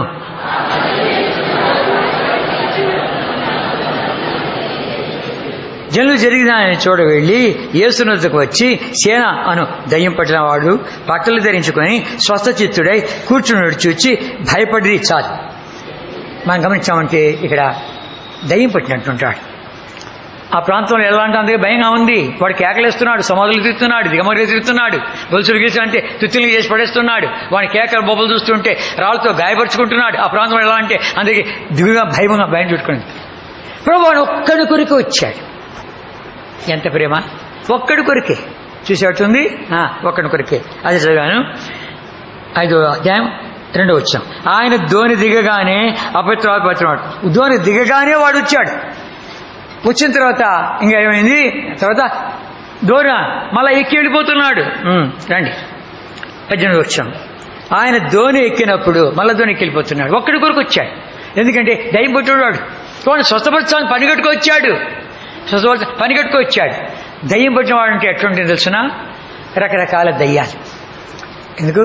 జనులు జరిగినాయని చూడ వెళ్ళి యేసునద్దకు వచ్చి సేన అను దయ్యం పట్టిన వాడు బట్టలు ధరించుకొని స్వస్థచిత్తుడై కూర్చుని చూచి భయపడి చాలు మనం గమనించామంటే ఇక్కడ దయ్యం పట్టినట్టుంటాడు ఆ ప్రాంతంలో ఎలా అంటే అందుకే భయంగా ఉంది వాడు కేకలేస్తున్నాడు సమాధులు తిరుగుతున్నాడు దిగమరి తిరుగుతున్నాడు గొలుసులు గీసి అంటే తుత్తులు చేసి పడేస్తున్నాడు వాడి కేకల బొబ్బలు చూస్తుంటే రాళ్ళతో గాయపరుచుకుంటున్నాడు ఆ ప్రాంతంలో ఎలా అంటే అందుకే దిగుగా భయంగా భయం చుట్టుకుంది ప్రభు వాడు ఒక్కడి కొరికి వచ్చాడు ఎంత ప్రేమ ఒక్కడి కొరికే చూసేటుంది ఒక్కడి కొరికే అది చదివాను ఐదో అధ్యాయం రెండో వచ్చాం ఆయన ధోని దిగగానే అపవిత్రాలు పడుతున్నాడు ధోని దిగగానే వాడు వచ్చాడు వచ్చిన తర్వాత ఇంకా ఏమైంది తర్వాత దూర మళ్ళా ఎక్కి వెళ్ళిపోతున్నాడు ఉమ్, రండి పద్దెనిమిది వచ్చాం ఆయన ధోని ఎక్కినప్పుడు మళ్ళా ధోని ఎక్కి వెళ్ళిపోతున్నాడు ఒక్కడి కొరకు వచ్చాడు ఎందుకంటే దయ్యం పట్టున్నాడు వాడిని స్వస్థపరచాలని పని కట్టుకొచ్చాడు స్వస్థపరచ పని కట్టుకొచ్చాడు దయ్యం పట్టిన వాడు అంటే ఎట్లుంటుంది తెలుసిన రకరకాల దయ్యాలు ఎందుకు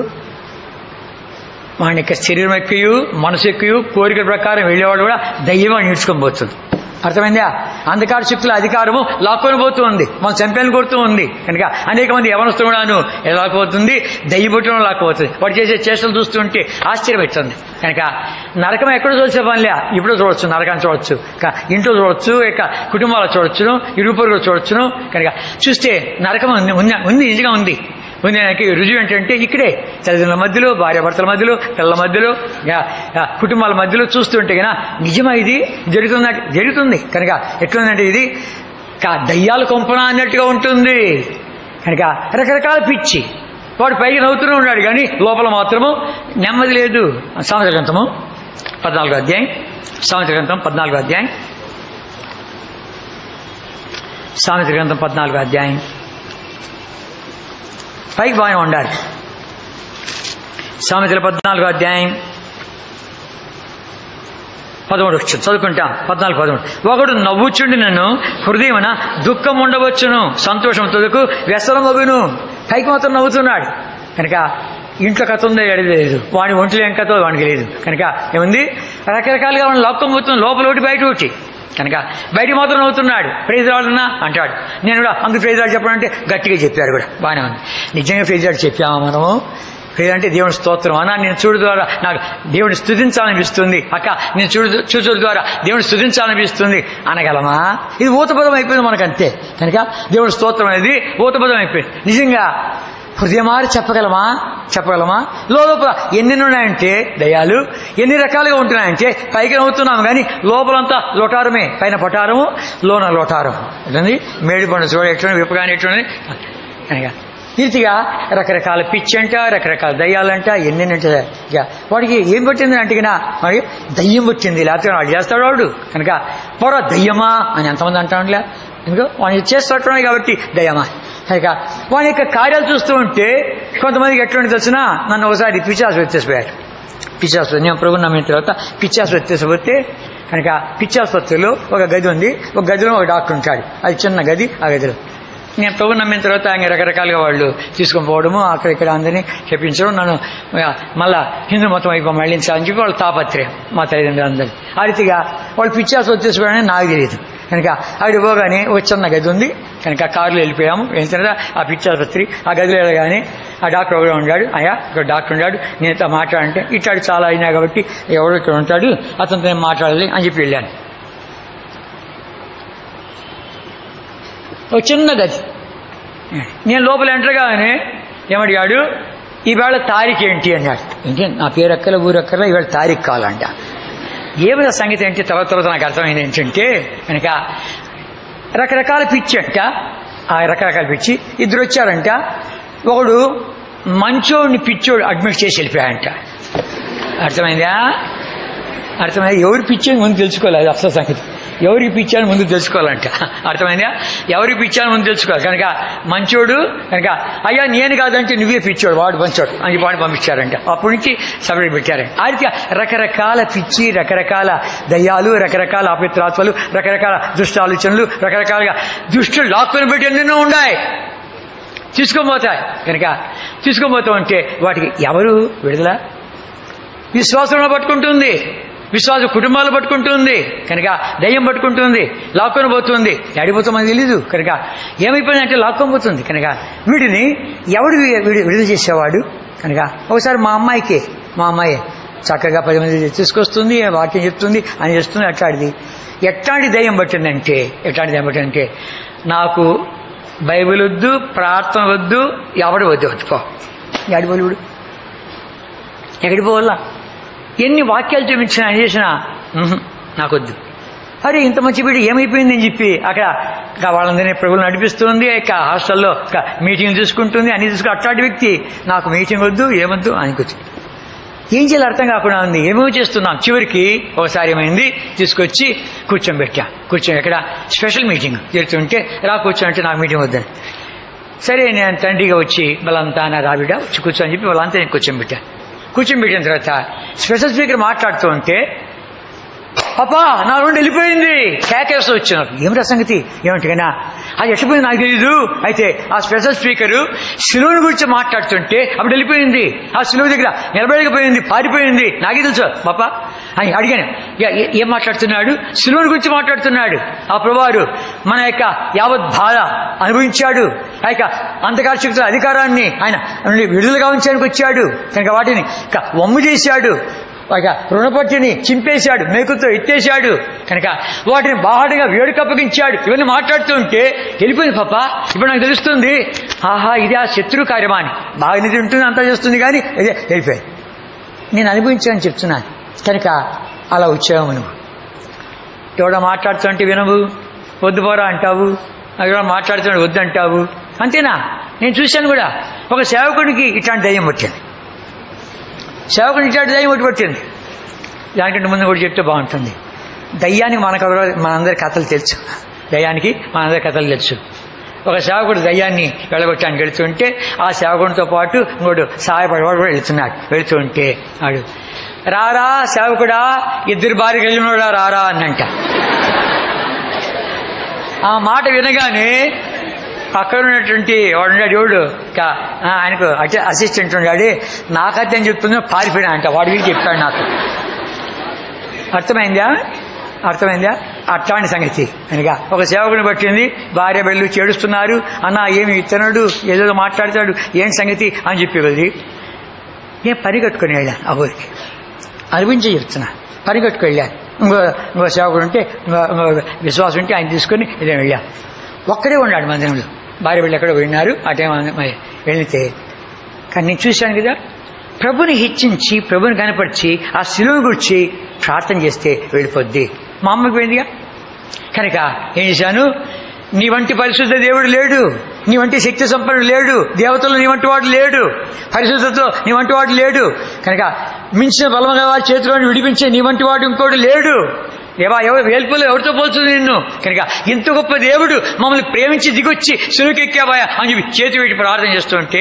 వాని యొక్క శరీరం ఎక్కయు మనసు ఎక్కయు కోరికల ప్రకారం వెళ్ళేవాడు కూడా దయ్యం అని నేర్చుకొని పోతుంది అర్థమైందా అంధకార శక్తుల అధికారము లాక్కొని పోతూ ఉంది మనం చంపేని కొడుతూ ఉంది కనుక అనేక మంది యవనస్తు కూడాను ఎలా లాక్కపోతుంది దయ్యబుట్టడం లాక్కపోతుంది వాడు చేసే చేష్టలు చూస్తుంటే ఆశ్చర్యపెడుతుంది కనుక నరకం ఎక్కడ చూసే పనిలే ఇప్పుడు చూడొచ్చు నరకాన్ని చూడొచ్చు క- ఇంట్లో చూడొచ్చు ఇక కుటుంబాలు చూడొచ్చును ఇరుగు పొరుగులు చూడొచ్చును కనుక చూస్తే నరకం ఉంది ఉంది- ఉంది నిజంగా ఉంది ఉంది దానికి రుజువు ఏంటంటే ఇక్కడే తల్లిదండ్రుల మధ్యలో భార్యాభర్తల మధ్యలో పిల్లల మధ్యలో యా, యా, కుటుంబాల మధ్యలో చూస్తుంటే కనుక నిజమా ఇది జరుగుతుందా జరుగుతుంది కనుక ఎట్లుందంటే ఇది కా- దయ్యాల కొంపన అన్నట్టుగా ఉంటుంది కనుక రకరకాల పిచ్చి వాడు పైకి నవ్వుతూనే ఉన్నాడు కానీ లోపల మాత్రము నెమ్మది లేదు సామెత గ్రంథము పద్నాలుగో అధ్యాయం సామెత గ్రంథం పద్నాలుగో అధ్యాయం సామెత గ్రంథం పద్నాలుగో అధ్యాయం పైకి బాగానే ఉండాలి సామెతల పద్నాలుగో అధ్యాయం పదమూడు వచ్చు చదువుకుంటాం పద్నాలుగు పదమూడు ఒకడు నవ్వుచుండి నన్ను హృదయమున దుఃఖం ఉండవచ్చును సంతోషం తొదకు వ్యసనమగును పైకి మాత్రం నవ్వుతున్నాడు కనుక ఇంట్లో కథ ఉందో ఎడలేదు వాడి ఒంట్లో ఏం కథ వాడికి లేదు కనుక ఏముంది రకరకాలుగా వాడిని లోకం పోతుంది లోపల ఒకటి బయట ఒకటి కనుక బయట మాత్రం నవ్వుతున్నాడు ప్రైజ్ రాడున్నా అంటాడు నేను కూడా అందుకు ప్రైజ్ రాడు చెప్పడం అంటే గట్టిగా చెప్పారు కూడా బాగానే ఉంది నిజంగా ప్రైజ్ రాడు చెప్పామా మనము ప్రైజ్ అంటే దేవుని స్తోత్రం అన్న నేను చూడు ద్వారా నాకు దేవుని స్థుతించాలనిపిస్తుంది అక్క నేను చూడు చూచుడు ద్వారా దేవుని స్థుతించాలనిపిస్తుంది అనగలమా ఇది ఊతపదం అయిపోయింది మనకు అంతే కనుక దేవుని స్తోత్రం అనేది ఊతపదం అయిపోయింది నిజంగా హృదయమారి చెప్పగలమా చెప్పగలమా లోపల ఎన్ని ఉన్నాయంటే దయాలు ఎన్ని రకాలుగా ఉంటున్నాయంటే పైకి నవ్వుతున్నాం కానీ లోపలంతా లోటారమే పైన పటారము లోన లోటారం ఏంటండి మేడి పండు చూడ ఎట్లా విప్పగానే ఎట్లున్నది అనగా రీతిగా రకరకాల పిచ్చి అంట రకరకాల దయ్యాలంట ఎన్నెన్నంట ఇక వాడికి ఏం పట్టింది అంటేనా మరి దయ్యం పట్టింది లేకపోతే వాడు చేస్తాడు వాడు కనుక పోరా దయ్యమా అని ఎంతమంది అంటాడులే ఎందుకో వాడిని చేస్తాడున్నాయి కాబట్టి దయ్యమా కనుక వాడి యొక్క కార్యాలు చూస్తూ ఉంటే కొంతమందికి ఎటువంటి తెలిసినా నన్ను ఒకసారి పిచ్చాసు వ్యత్యాసపోయాడు పిచ్చాసు నేను ప్రభు నమ్మిన తర్వాత పిచ్చాసు వ్యత్యాసపోతే కనుక పిచ్చాసుపత్రిలో ఒక గది ఉంది ఒక గదిలో ఒక డాక్టర్ ఉంటాడు అది చిన్న గది ఆ గదిలో నేను ప్రభు నమ్మిన తర్వాత ఆయన రకరకాలుగా వాళ్ళు తీసుకొని పోవడము అక్కడ ఇక్కడ అందరినీ చెప్పించడం నన్ను ఆ, మళ్ళా హిందూ మతం వైపు మళ్ళించాలని చెప్పి వాళ్ళ తాపత్రయం మా తల్లిదండ్రులు అందరు ఆ రీతిగా వాళ్ళు పిచ్చాసు వచ్చేసుకోవడానికి నాకు తెలియదు కనుక అక్కడికి పోగానే ఒక చిన్న గది ఉంది కనుక కారులో వెళ్ళిపోయాము వెళ్ళిన తర్వాత ఆ పిచ్చాసుపత్రి ఆ గదిలో వెళ్ళగానే ఆ డాక్టర్ ఒకడు ఉన్నాడు అయ్యా ఇక్కడ డాక్టర్ ఉన్నాడు నేను ఇంత మాట్లాడంటే ఇట్లాడు చాలా అయినా కాబట్టి ఎవడో ఇక్కడ ఉంటాడు అతనితో నేను మాట్లాడాలి అని చెప్పి వెళ్ళాను ఒక చిన్న గది నేను లోపల ఎంటర్గానే ఏమడిగాడు ఈవేళ తారీఖు ఏంటి అన్నాడు ఏంటి నా పేరు ఎక్కల ఊరు ఎక్కల ఈవేళ తారీఖు కావాలంట ఏమిటా సంగతి ఏంటి తర్వాత తర్వాత నాకు అర్థమైంది ఏంటంటే కనుక రకరకాల పిచ్చి అంట ఆ రకరకాల పిచ్చి ఇద్దరు వచ్చారంట ఒకడు మంచోడిని పిచ్చోడు అడ్మిట్ చేసి వెళ్ళిపోయాడంట అర్థమైందా అర్థమైంది ఎవరి పిచ్చి అని ముందు తెలుసుకోవాలి అది అసలు సంగతి ఎవరికి పిచ్చాని ముందు తెలుసుకోవాలంట అర్థమైందా ఎవరికి పిచ్చాని ముందు తెలుసుకోవాలి కనుక మంచోడు కనుక అయ్యా నేను కాదంటే నువ్వే పిచ్చోడు వాడు మంచోడు అని వాడిని పంపించారంట అప్పటి నుంచి సపరేట్ పెట్టారంట ఆ రీతిగా రకరకాల పిచ్చి రకరకాల దయ్యాలు రకరకాల అపిత్రాత్మలు రకరకాల దుష్ట ఆలోచనలు రకరకాలుగా దుష్టులు లాక్కొని పెట్టి ఎన్నెన్నో ఉన్నాయి తీసుకొని కనుక తీసుకొని పోతూ ఉంటే వాటికి ఎవరు విడుదల విశ్వాసంలో పట్టుకుంటుంది విశ్వాస కుటుంబాలు పట్టుకుంటుంది కనుక దయ్యం పట్టుకుంటుంది లాక్కొని పోతుంది ఎడిపోతా మనకు తెలీదు కనుక ఏమైపోయింది అంటే లాక్కొని పోతుంది కనుక వీడిని ఎవడు వి- వీడు విడుదల చేసేవాడు కనుక ఒకసారి మా అమ్మాయికి మా అమ్మాయి చక్కగా పది మంది తీసుకొస్తుంది వాక్యం చెప్తుంది అని చేస్తుంది అట్లాంటిది ఎట్లాంటి దయ్యం పట్టిందంటే ఎట్లాంటి దయ్యం పట్టిందంటే నాకు బైబిల్ వద్దు ప్రార్థన వద్దు ఎవడు వద్దు వద్దుకో ఎడిపోలేడు ఎక్కడికి పోవాలా ఎన్ని వాక్యాలు చూపించినా ఏం చేసినా "ఉహుం, నాకొద్దు అరే ఇంత మంచి వీడు ఏమైపోయింది అని చెప్పి అక్కడ ఇంకా వాళ్ళందరినీ ప్రభులు నడిపిస్తుంది ఇక హాస్టల్లో ఇక మీటింగ్ తీసుకుంటుంది అన్ని తీసుకు అట్లాంటి వ్యక్తి నాకు మీటింగ్ వద్దు ఏమొద్దు అనుకొచ్చి ఏం చేయాలి అర్థం కాకుండా ఉంది ఏమేమో చేస్తున్నాం చివరికి ఒకసారి ఏమైంది తీసుకొచ్చి కూర్చోబెట్టా కూర్చొని ఇక్కడ స్పెషల్ మీటింగ్ జరుగుతుంటే రా కూర్చోంటే నాకు మీటింగ్ వద్దని సరే నేను తండ్రిగా వచ్చి వాళ్ళంతా నా రావిడ వచ్చి కూర్చొని చెప్పి వాళ్ళంతా నేను కూర్చోబెట్టా కూర్చోబెట్టిన తర్వాత స్పెషల్ స్పీకర్ మాట్లాడుతూ ఉంటే పాపా నా రెండు వెళ్ళిపోయింది కేకేస్తూ వచ్చినారు ఏమిటా సంగతి ఏమంటేనా అది ఎట్టిపోయింది నాకు తెలీదు అయితే ఆ స్పెషల్ స్పీకరు శిలువుని గురించి మాట్లాడుతుంటే అప్పుడు వెళ్ళిపోయింది ఆ శిలువు దగ్గర నిలబడకపోయింది పారిపోయింది నాకే తెలుసు పాప అని అడిగాను "ఏ- ఏ- ఏం మాట్లాడుతున్నాడు శిలువుని గురించి మాట్లాడుతున్నాడు ఆ ప్రభువారు మన యొక్క యావత్ బాధ అనుభవించాడు ఆ యొక్క అంధకార శక్తుల అధికారాన్ని ఆయన నుండి విడుదల గావించడానికి వచ్చాడు కనుక వాటిని ఇక వమ్ము చేశాడు ఒక రుణపట్టిని చింపేశాడు మేకుతో ఎత్తేశాడు కనుక వాటిని బాహటంగా వేడుక అప్పగించాడు ఇవన్నీ మాట్లాడుతుంటే వెళ్ళిపోయింది పాప ఇప్పుడు నాకు తెలుస్తుంది ఆహా ఇది ఆ శత్రు కార్యమా అని బాగానే తింటుంది అంతా చేస్తుంది కానీ ఇదే వెళ్ళిపోయింది నేను అనుభవించానని చెప్తున్నాను కనుక అలా వచ్చావు నువ్వు ఎవడో మాట్లాడుతుంటే వినవు వద్దు పోరా అంటావు ఎవడో మాట్లాడుతుంటే వద్దు అంటావు అంతేనా నేను చూశాను కూడా ఒక సేవకుడికి ఇట్లాంటి దయ్యం వచ్చింది సేవకుని ఇట్లాంటి దయ్యం ఒకటి పట్టింది దానికంటే ముందు కూడా చెప్తే బాగుంటుంది దయ్యానికి మనకు ఎవరో- మనందరి కథలు తెలుసు దయ్యానికి మనందరి కథలు తెలుసు ఒక సేవకుడు దయ్యాన్ని వెళ్ళగొట్టడానికి వెళుతుంటే ఆ సేవకుడితో పాటు ఇంకోటి సహాయపడేవాడు కూడా వెళుతున్నాడు వెళుతుంటే వాడు రారా సేవకుడా ఇద్దరు భార్య వెళ్ళినోడా రారా అన్నంట ఆ మాట వినగానే పక్కన ఉన్నటువంటి వాడు ఉన్నాడు ఎవడు కా- ఆ, ఆయనకు అటే అసిస్టెంట్ ఉన్నాడు నాకైతే అని చెప్తున్నా పారిపోయినా అంట వాడు వీళ్ళు చెప్పాడు నాకు అర్థమైందా అర్థమైందా అట్లాంటి సంగతి అనగా ఒక సేవకుని పట్టింది భార్య బెళ్ళు చేడుస్తున్నారు అన్న ఏమి ఇతనుడు ఏదో మాట్లాడతాడు ఏం సంగతి అని చెప్పేది నేను పని కట్టుకుని వెళ్ళాను ఆ ఊరికి అనిపించి చెప్తున్నా పని కట్టుకు వెళ్ళాను ఇంకో ఇంకో సేవకుడు ఉంటే ఇంకో ఇంకో విశ్వాసం ఉంటే ఆయన తీసుకుని ఇదే వెళ్ళాం ఒక్కడే ఉన్నాడు మందిరంలో భార్య బిడ్డ ఎక్కడో విన్నారు ఆ టైం మరి వెళితే కానీ నేను చూశాను కదా ప్రభుని హెచ్చించి ప్రభుని కనపరిచి ఆ శిలువను గురించి ప్రార్థన చేస్తే వెళ్ళిపోద్ది మా అమ్మకి పోయిందిగా కనుక ఏం చేశాను నీ వంటి పరిశుద్ధ దేవుడు లేడు నీ వంటి శక్తి సంపన్నుడు లేడు దేవతలు నీ వంటి వాడు లేడు పరిశుద్ధతో నీ వంటి వాడు లేడు కనుక మించిన బలముగా వారి చేతిలో విడిపించే నీ వంటి వాడు ఇంకోటి లేడు ఏవా ఎవరు వేల్పులో ఎవరితో పోల్చుంది నిన్ను కనుక ఇంత గొప్ప దేవుడు మమ్మల్ని ప్రేమించి దిగొచ్చి సులుకెక్కావాయా అని చెప్పి చేతి పెట్టి ప్రార్థన చేస్తుంటే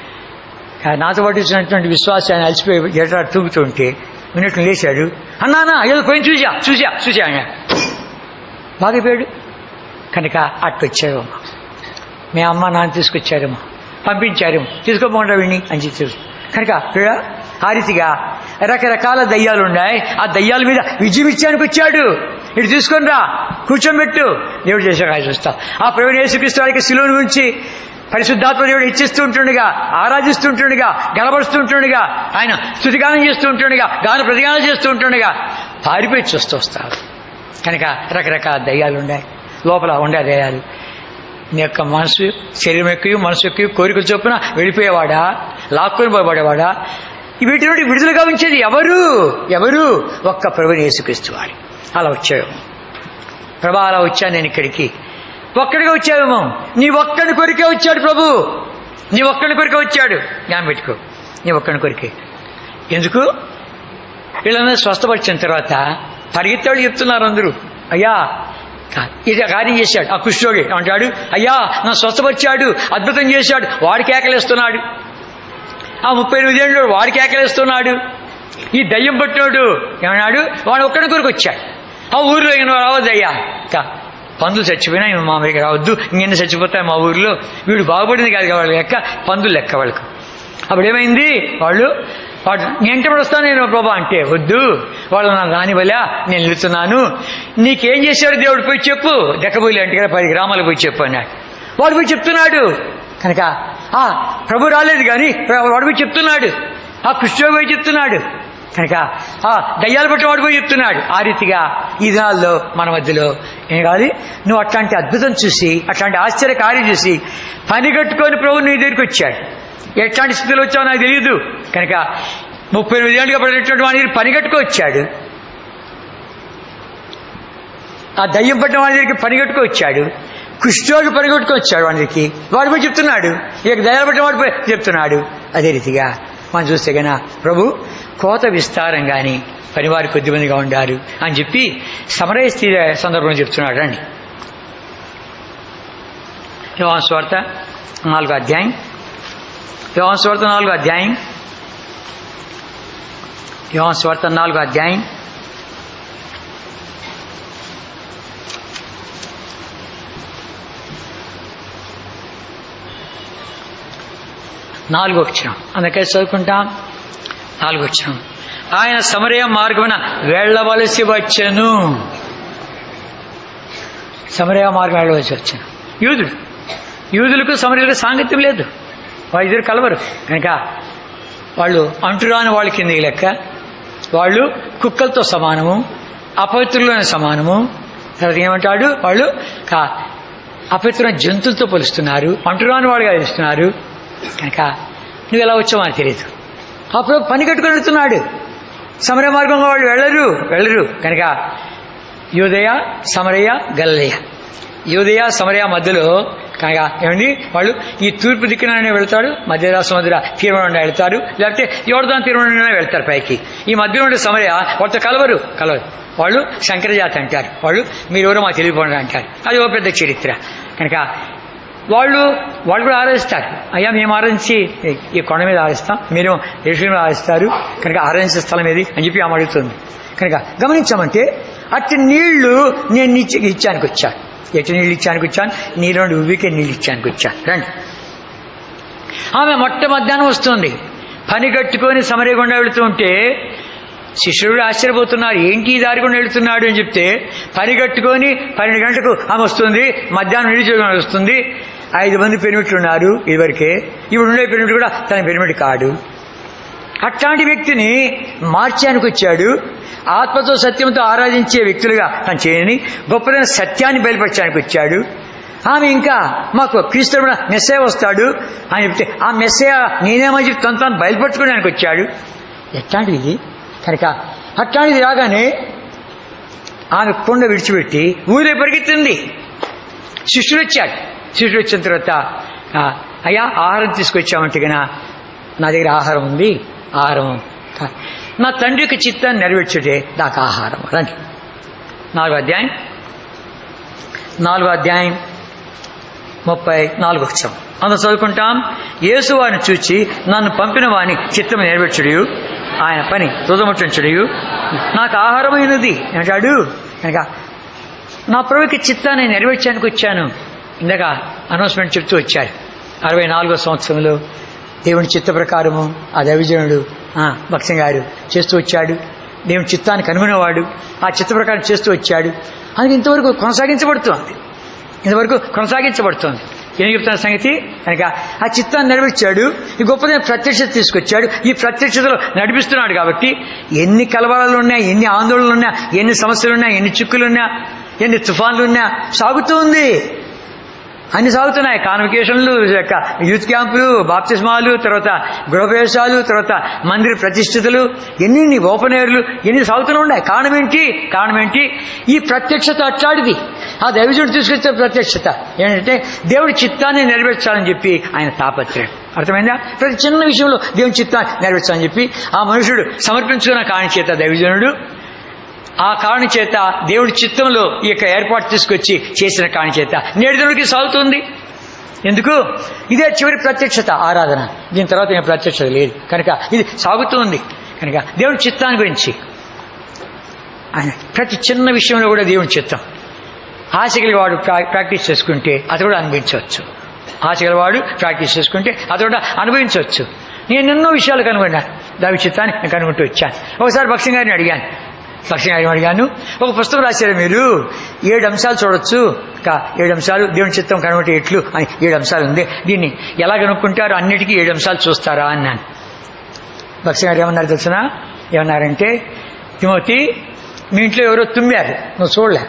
ఆ నాతో పాటు వచ్చినటువంటి విశ్వాసాన్ని అలసిపోయి ఎట్లా తూగుతుంటే విన్నట్లు లేచాడు అన్నానా ఏదో పోయి చూసా చూసా చూసా ఆయన బాగిపోయాడు కనుక అట్టు వచ్చారేమో మీ అమ్మ నాన్న తీసుకొచ్చారేమో పంపించారేమో తీసుకోకుండా విని అని చెప్పి తెలుసు కనుక చూడా ఆ రీతిగా రకరకాల దయ్యాలు ఉన్నాయి ఆ దయ్యాల మీద విజయం ఇచ్చానికి వచ్చాడు ఇటు తీసుకొని రా కూర్చోబెట్టు దేవుడు చేశాడు ఆయన చూస్తా ఆ ప్రవీణ యేసుక్రీస్తు వారికి శిలువను గురించి పరిశుద్ధాత్మ దేవుడు ఇచ్చిస్తూ ఉంటుండగా ఆరాధిస్తూ ఉంటుండగా గలపరుస్తూ ఉంటుండగా ఆయన స్థుతిగానం చేస్తూ ఉంటుండగా గాన ప్రతిగానం చేస్తూ ఉంటుండగా పారిపోయి చూస్తూ వస్తారు కనుక రకరకాల దయ్యాలు ఉన్నాయి లోపల ఉండే దయ్యాలు నీ యొక్క మనసు శరీరం ఎక్కువ మనసు ఎక్కువ కోరికలు చొప్పున వెళ్ళిపోయేవాడా లాక్కొని పోయేవాడేవాడా వీటి నుండి విడుదలగా ఉంచేది ఎవరు ఎవరు ఒక్క ప్రభుని యేసుక్రీస్తు వాడు అలా వచ్చావేమో ప్రభా అలా వచ్చాను నేను ఇక్కడికి ఒక్కడిగా వచ్చావేమో నీ ఒక్కడి కొరికే వచ్చాడు ప్రభు నీ ఒక్కడి కొరికే వచ్చాడు జ్ఞానం పెట్టుకో నీ ఒక్కడి కొరికే ఎందుకు వీళ్ళందరూ స్వస్థపరిచిన తర్వాత పరిగెత్తాడు చెప్తున్నారు అందరూ అయ్యా కా- ఇది కార్యం చేశాడు ఆ కుష్ఠోగి అంటాడు అయ్యా నా స్వస్థపరిచాడు అద్భుతం చేశాడు వాడు కేకలేస్తున్నాడు ఆ ముప్పై ఎనిమిది ఏళ్ళు వాడు కేకలేస్తున్నాడు ఈ దయ్యం పట్టినోడు ఏమన్నాడు వాడు ఒక్కడి కొరకు వచ్చాడు ఆ ఊర్లో ఈయన రావద్దు అయ్యా కా- పందులు చచ్చిపోయినా ఈయన మా దగ్గర రావద్దు ఇంకెన్ని చచ్చిపోతాయి మా ఊర్లో వీడు బాగుపడింది కాదు వాళ్ళ లెక్క పందులు లెక్క వాళ్ళకు అప్పుడు ఏమైంది వాళ్ళు వాడు నేను ఎంటబడి వస్తాను నేను ప్రభా అంటే వద్దు వాళ్ళు నా రాని వల్ల నేను వెళ్తున్నాను నీకేం చేశాడు దేవుడు పోయి చెప్పు దెక్కబోయి అంటే కదా పది గ్రామాలకు పోయి చెప్పు అన్నాడు వాడు పోయి చెప్తున్నాడు కనుక ఆ ప్రభు రాలేదు కానీ వాడు పోయి చెప్తున్నాడు ఆ కృష్ణ పోయి చెప్తున్నాడు కనుక ఆ దయ్యాలు పట్టిన వాడు పోయి చెప్తున్నాడు ఆ రీతిగా ఈ దినాల్లో మన మధ్యలో ఏం కాదు నువ్వు అట్లాంటి అద్భుతం చూసి అట్లాంటి ఆశ్చర్య కార్యం చూసి పని కట్టుకొని ప్రభు నీ దగ్గరికి వచ్చాడు ఎట్లాంటి స్థితిలో వచ్చావో నాకు తెలియదు కనుక ముప్పై ఎనిమిది ఏళ్ళుగా పడినటువంటి వాడి దగ్గర పని కట్టుకు వచ్చాడు ఆ దయ్యం పట్టిన వాడి దగ్గరికి పని కట్టుకు వచ్చాడు కుష్ఠోగి పని కట్టుకు వచ్చాడు వాడి దగ్గరికి వాడు పోయి చెప్తున్నాడు ఇక దయాలు పట్టిన వాడు పోయి చెప్తున్నాడు అదే రీతిగా మనం చూస్తే గన ప్రభు కోత విస్తారంగాని పనివారు కొద్దిమందిగా ఉండారు అని చెప్పి సమరయ స్త్రీ సందర్భంలో చెప్తున్నాడు అండి యోహాను స్వార్త నాలుగో అధ్యాయం యోహాను స్వార్త నాలుగో అధ్యాయం యోహాను స్వార్త నాలుగో అధ్యాయం నాలుగో అక్షరం అందుకే చదువుకుంటాం నాలుగో అక్షరం ఆయన సమరయ మార్గమున వెళ్ళవలసి వచ్చెను సమరయ మార్గం వెళ్ళవలసి వచ్చాను యూదుడు యూదులకు సమరయులకు సాంగత్యం లేదు వాళ్ళ ఇద్దరు కలవరు కనుక వాళ్ళు అంటురాని వాళ్ళ కింద లెక్క వాళ్ళు కుక్కలతో సమానము అపవిత్రులైన సమానము తర్వాత ఏమంటాడు వాళ్ళు కా అపవిత్రమైన జంతువులతో పోలుస్తున్నారు అంటురాని వాళ్ళుగా తెలుస్తున్నారు కనుక నువ్వు ఎలా వచ్చావు అని తెలియదు అప్పుడు పని కట్టుకొని వెళ్తున్నాడు సమర మార్గంగా వాళ్ళు వెళ్ళరు వెళ్ళరు కనుక యోదయ సమరయ గల్లయ యోదయ సమరయ మధ్యలో కనుక ఏమండి వాళ్ళు ఈ తూర్పు దిక్కుననే వెళ్తాడు మధ్య సముద్ర తీరం నుండి వెళ్తారు లేకపోతే యోర్దాన్ తీరం నుండి వెళ్తారు పైకి ఈ మధ్యలో ఉండే సమరయ వాళ్ళతో కలవరు కలవరు వాళ్ళు శంకరజాతి అంటారు వాళ్ళు మీరెవరో మాకు తెలియపోండి అంటారు అది ఒక పెద్ద చరిత్ర కనుక వాళ్ళు వాళ్ళు కూడా ఆరాధిస్తారు అయ్యా మేము ఆరాధించి ఈ కొండ మీద ఆరాధిస్తాం మీరు ఋషుల మీద ఆరాధిస్తారు కనుక ఆరాధించే స్థలం ఏది అని చెప్పి ఆమె అడుగుతుంది కనుక గమనించామంటే అట్టి నీళ్లు నేను ఇచ్చి ఇచ్చానికి వచ్చాను ఎట్టి నీళ్ళు ఇచ్చానికి వచ్చాను నీళ్ళు నుండి ఉవ్వికే నీళ్ళు ఇచ్చానికి వచ్చాను రండి ఆమె మొట్ట మధ్యాహ్నం వస్తుంది పని కట్టుకొని సమరయకుండా వెళుతూ ఉంటే శిష్యుడు ఆశ్చర్యపోతున్నారు ఏంటి ఈ దారి గుండా వెళుతున్నాడు అని చెప్తే పని కట్టుకొని పన్నెండు గంటలకు ఆమె వస్తుంది మధ్యాహ్నం నిలిచి వస్తుంది ఐదు మంది పెనిమిట్లు ఉన్నారు ఇదివరకే ఇప్పుడు ఉండే పెనిమిటి కూడా తన పెనిమిటి కాడు అట్లాంటి వ్యక్తిని మార్చానికి వచ్చాడు ఆత్మతో సత్యంతో ఆరాధించే వ్యక్తులుగా తను చేయని గొప్పదైన సత్యాన్ని బయలుపరచడానికి వచ్చాడు ఆమె ఇంకా మాకు క్రీస్తు మెస్సే వస్తాడు అని చెప్తే ఆ మెస్సే నేనేమని చెప్పి తను తాను బయలుపరచుకోవడానికి వచ్చాడు ఎట్లాంటిది ఇది కనుక అట్లాంటిది రాగానే ఆమె కొండ విడిచిపెట్టి ఊరే పరిగెత్తింది శిష్యుడు వచ్చాడు శిష్యుడు వచ్చిన తర్వాత ఆ, అయ్యా ఆహారం తీసుకొచ్చామంటే గన నా దగ్గర ఆహారం ఉంది ఆహారం కా- నా తండ్రి యొక్క చిత్తాన్ని నెరవేర్చుటే నాకు ఆహారం రండి నాలుగో అధ్యాయం నాలుగో అధ్యాయం ముప్పై నాలుగు వచ్చాం అందులో చదువుకుంటాం యేసు వారిని చూచి నన్ను పంపిన వాని చిత్తం నెరవేర్చుడు ఆయన పని తుదముట్టించుడు నాకు ఆహారమైనది అంటాడు కనుక నా ప్రభుకి చిత్తాన్ని నెరవేర్చడానికి వచ్చాను ఇందాక అనౌన్స్మెంట్ చెప్తూ వచ్చాడు అరవై నాలుగో సంవత్సరంలో దేవుని చిత్త ప్రకారము ఆ దైవజనుడు ఆ, భక్సం గారు చేస్తూ వచ్చాడు దేవుని చిత్తాన్ని కనుగొనేవాడు ఆ చిత్త ప్రకారం చేస్తూ వచ్చాడు అది ఇంతవరకు కొనసాగించబడుతోంది ఇంతవరకు కొనసాగించబడుతోంది ఏం చెప్తున్న సంగతి కనుక ఆ చిత్తాన్ని నెరవేర్చాడు ఈ గొప్పదైన ప్రత్యక్షత తీసుకొచ్చాడు ఈ ప్రత్యక్షతలో నడిపిస్తున్నాడు కాబట్టి ఎన్ని కలవరాలు ఉన్నా ఎన్ని ఆందోళనలు ఉన్నా ఎన్ని సమస్యలు ఉన్నా ఎన్ని చిక్కులున్నా ఎన్ని తుఫాన్లు ఉన్నా సాగుతూ ఉంది అన్ని సాగుతున్నాయి కాన్వికేషన్లు యొక్క యూత్ క్యాంపులు బాప్తిస్మాలు తర్వాత గృహప్రవేశాలు తర్వాత మందిర ప్రతిష్ఠితులు ఎన్ని ఓపెన్ ఎయిర్లు ఎన్ని సాగుతూనే ఉన్నాయి కారణం ఏంటి కారణం ఏంటి ఈ ప్రత్యక్షత అట్లాడిది ఆ దైవజుడు తీసుకొచ్చే ప్రత్యక్షత ఏంటంటే దేవుడి చిత్తాన్ని నెరవేర్చాలని చెప్పి ఆయన తాపత్రయం అర్థమైందా ప్రతి చిన్న విషయంలో దేవుని చిత్తాన్ని నెరవేర్చాలని చెప్పి ఆ మనుషుడు సమర్పించుకున్న కారణం చేత దైవజనుడు ఆ కారణం చేత దేవుడి చిత్తంలో ఈ యొక్క ఏర్పాటు తీసుకొచ్చి చేసిన కారణం చేత నేడుదనుడికి సాగుతుంది ఎందుకు ఇదే చివరి ప్రత్యక్షత ఆరాధన దీని తర్వాత ఏం ప్రత్యక్షత లేదు కనుక ఇది సాగుతుంది కనుక దేవుడి చిత్తాన్ని గురించి ఆయన ప్రతి చిన్న విషయంలో కూడా దేవుని చిత్తం ఆశగలి వాడు ప్రా- ప్రాక్టీస్ చేసుకుంటే అది కూడా అనుభవించవచ్చు ఆశగల వాడు ప్రాక్టీస్ చేసుకుంటే అది కూడా అనుభవించవచ్చు నేను ఎన్నో విషయాలు కనుగొన్నాను దావి చిత్తాన్ని నేను కనుగొంటూ వచ్చాను ఒకసారి భక్సింగ్ గారిని అడిగాను భక్సింగ్ గారిని అడిగాను ఒక పుస్తకం రాశారు మీరు ఏడు అంశాలు చూడొచ్చు ఇంకా ఏడు అంశాలు దేవుని చిత్తం కనుగొంటే ఎట్లు అని ఏడు అంశాలు ఉంది దీన్ని ఎలా కనుక్కుంటారు అన్నిటికీ ఏడు అంశాలు చూస్తారా అన్నాను భక్సింగ్ గారు ఏమన్నారు తెలిసిన ఏమన్నారంటే తిమోతి మీ ఇంట్లో ఎవరో తుమ్మారు నువ్వు చూడలే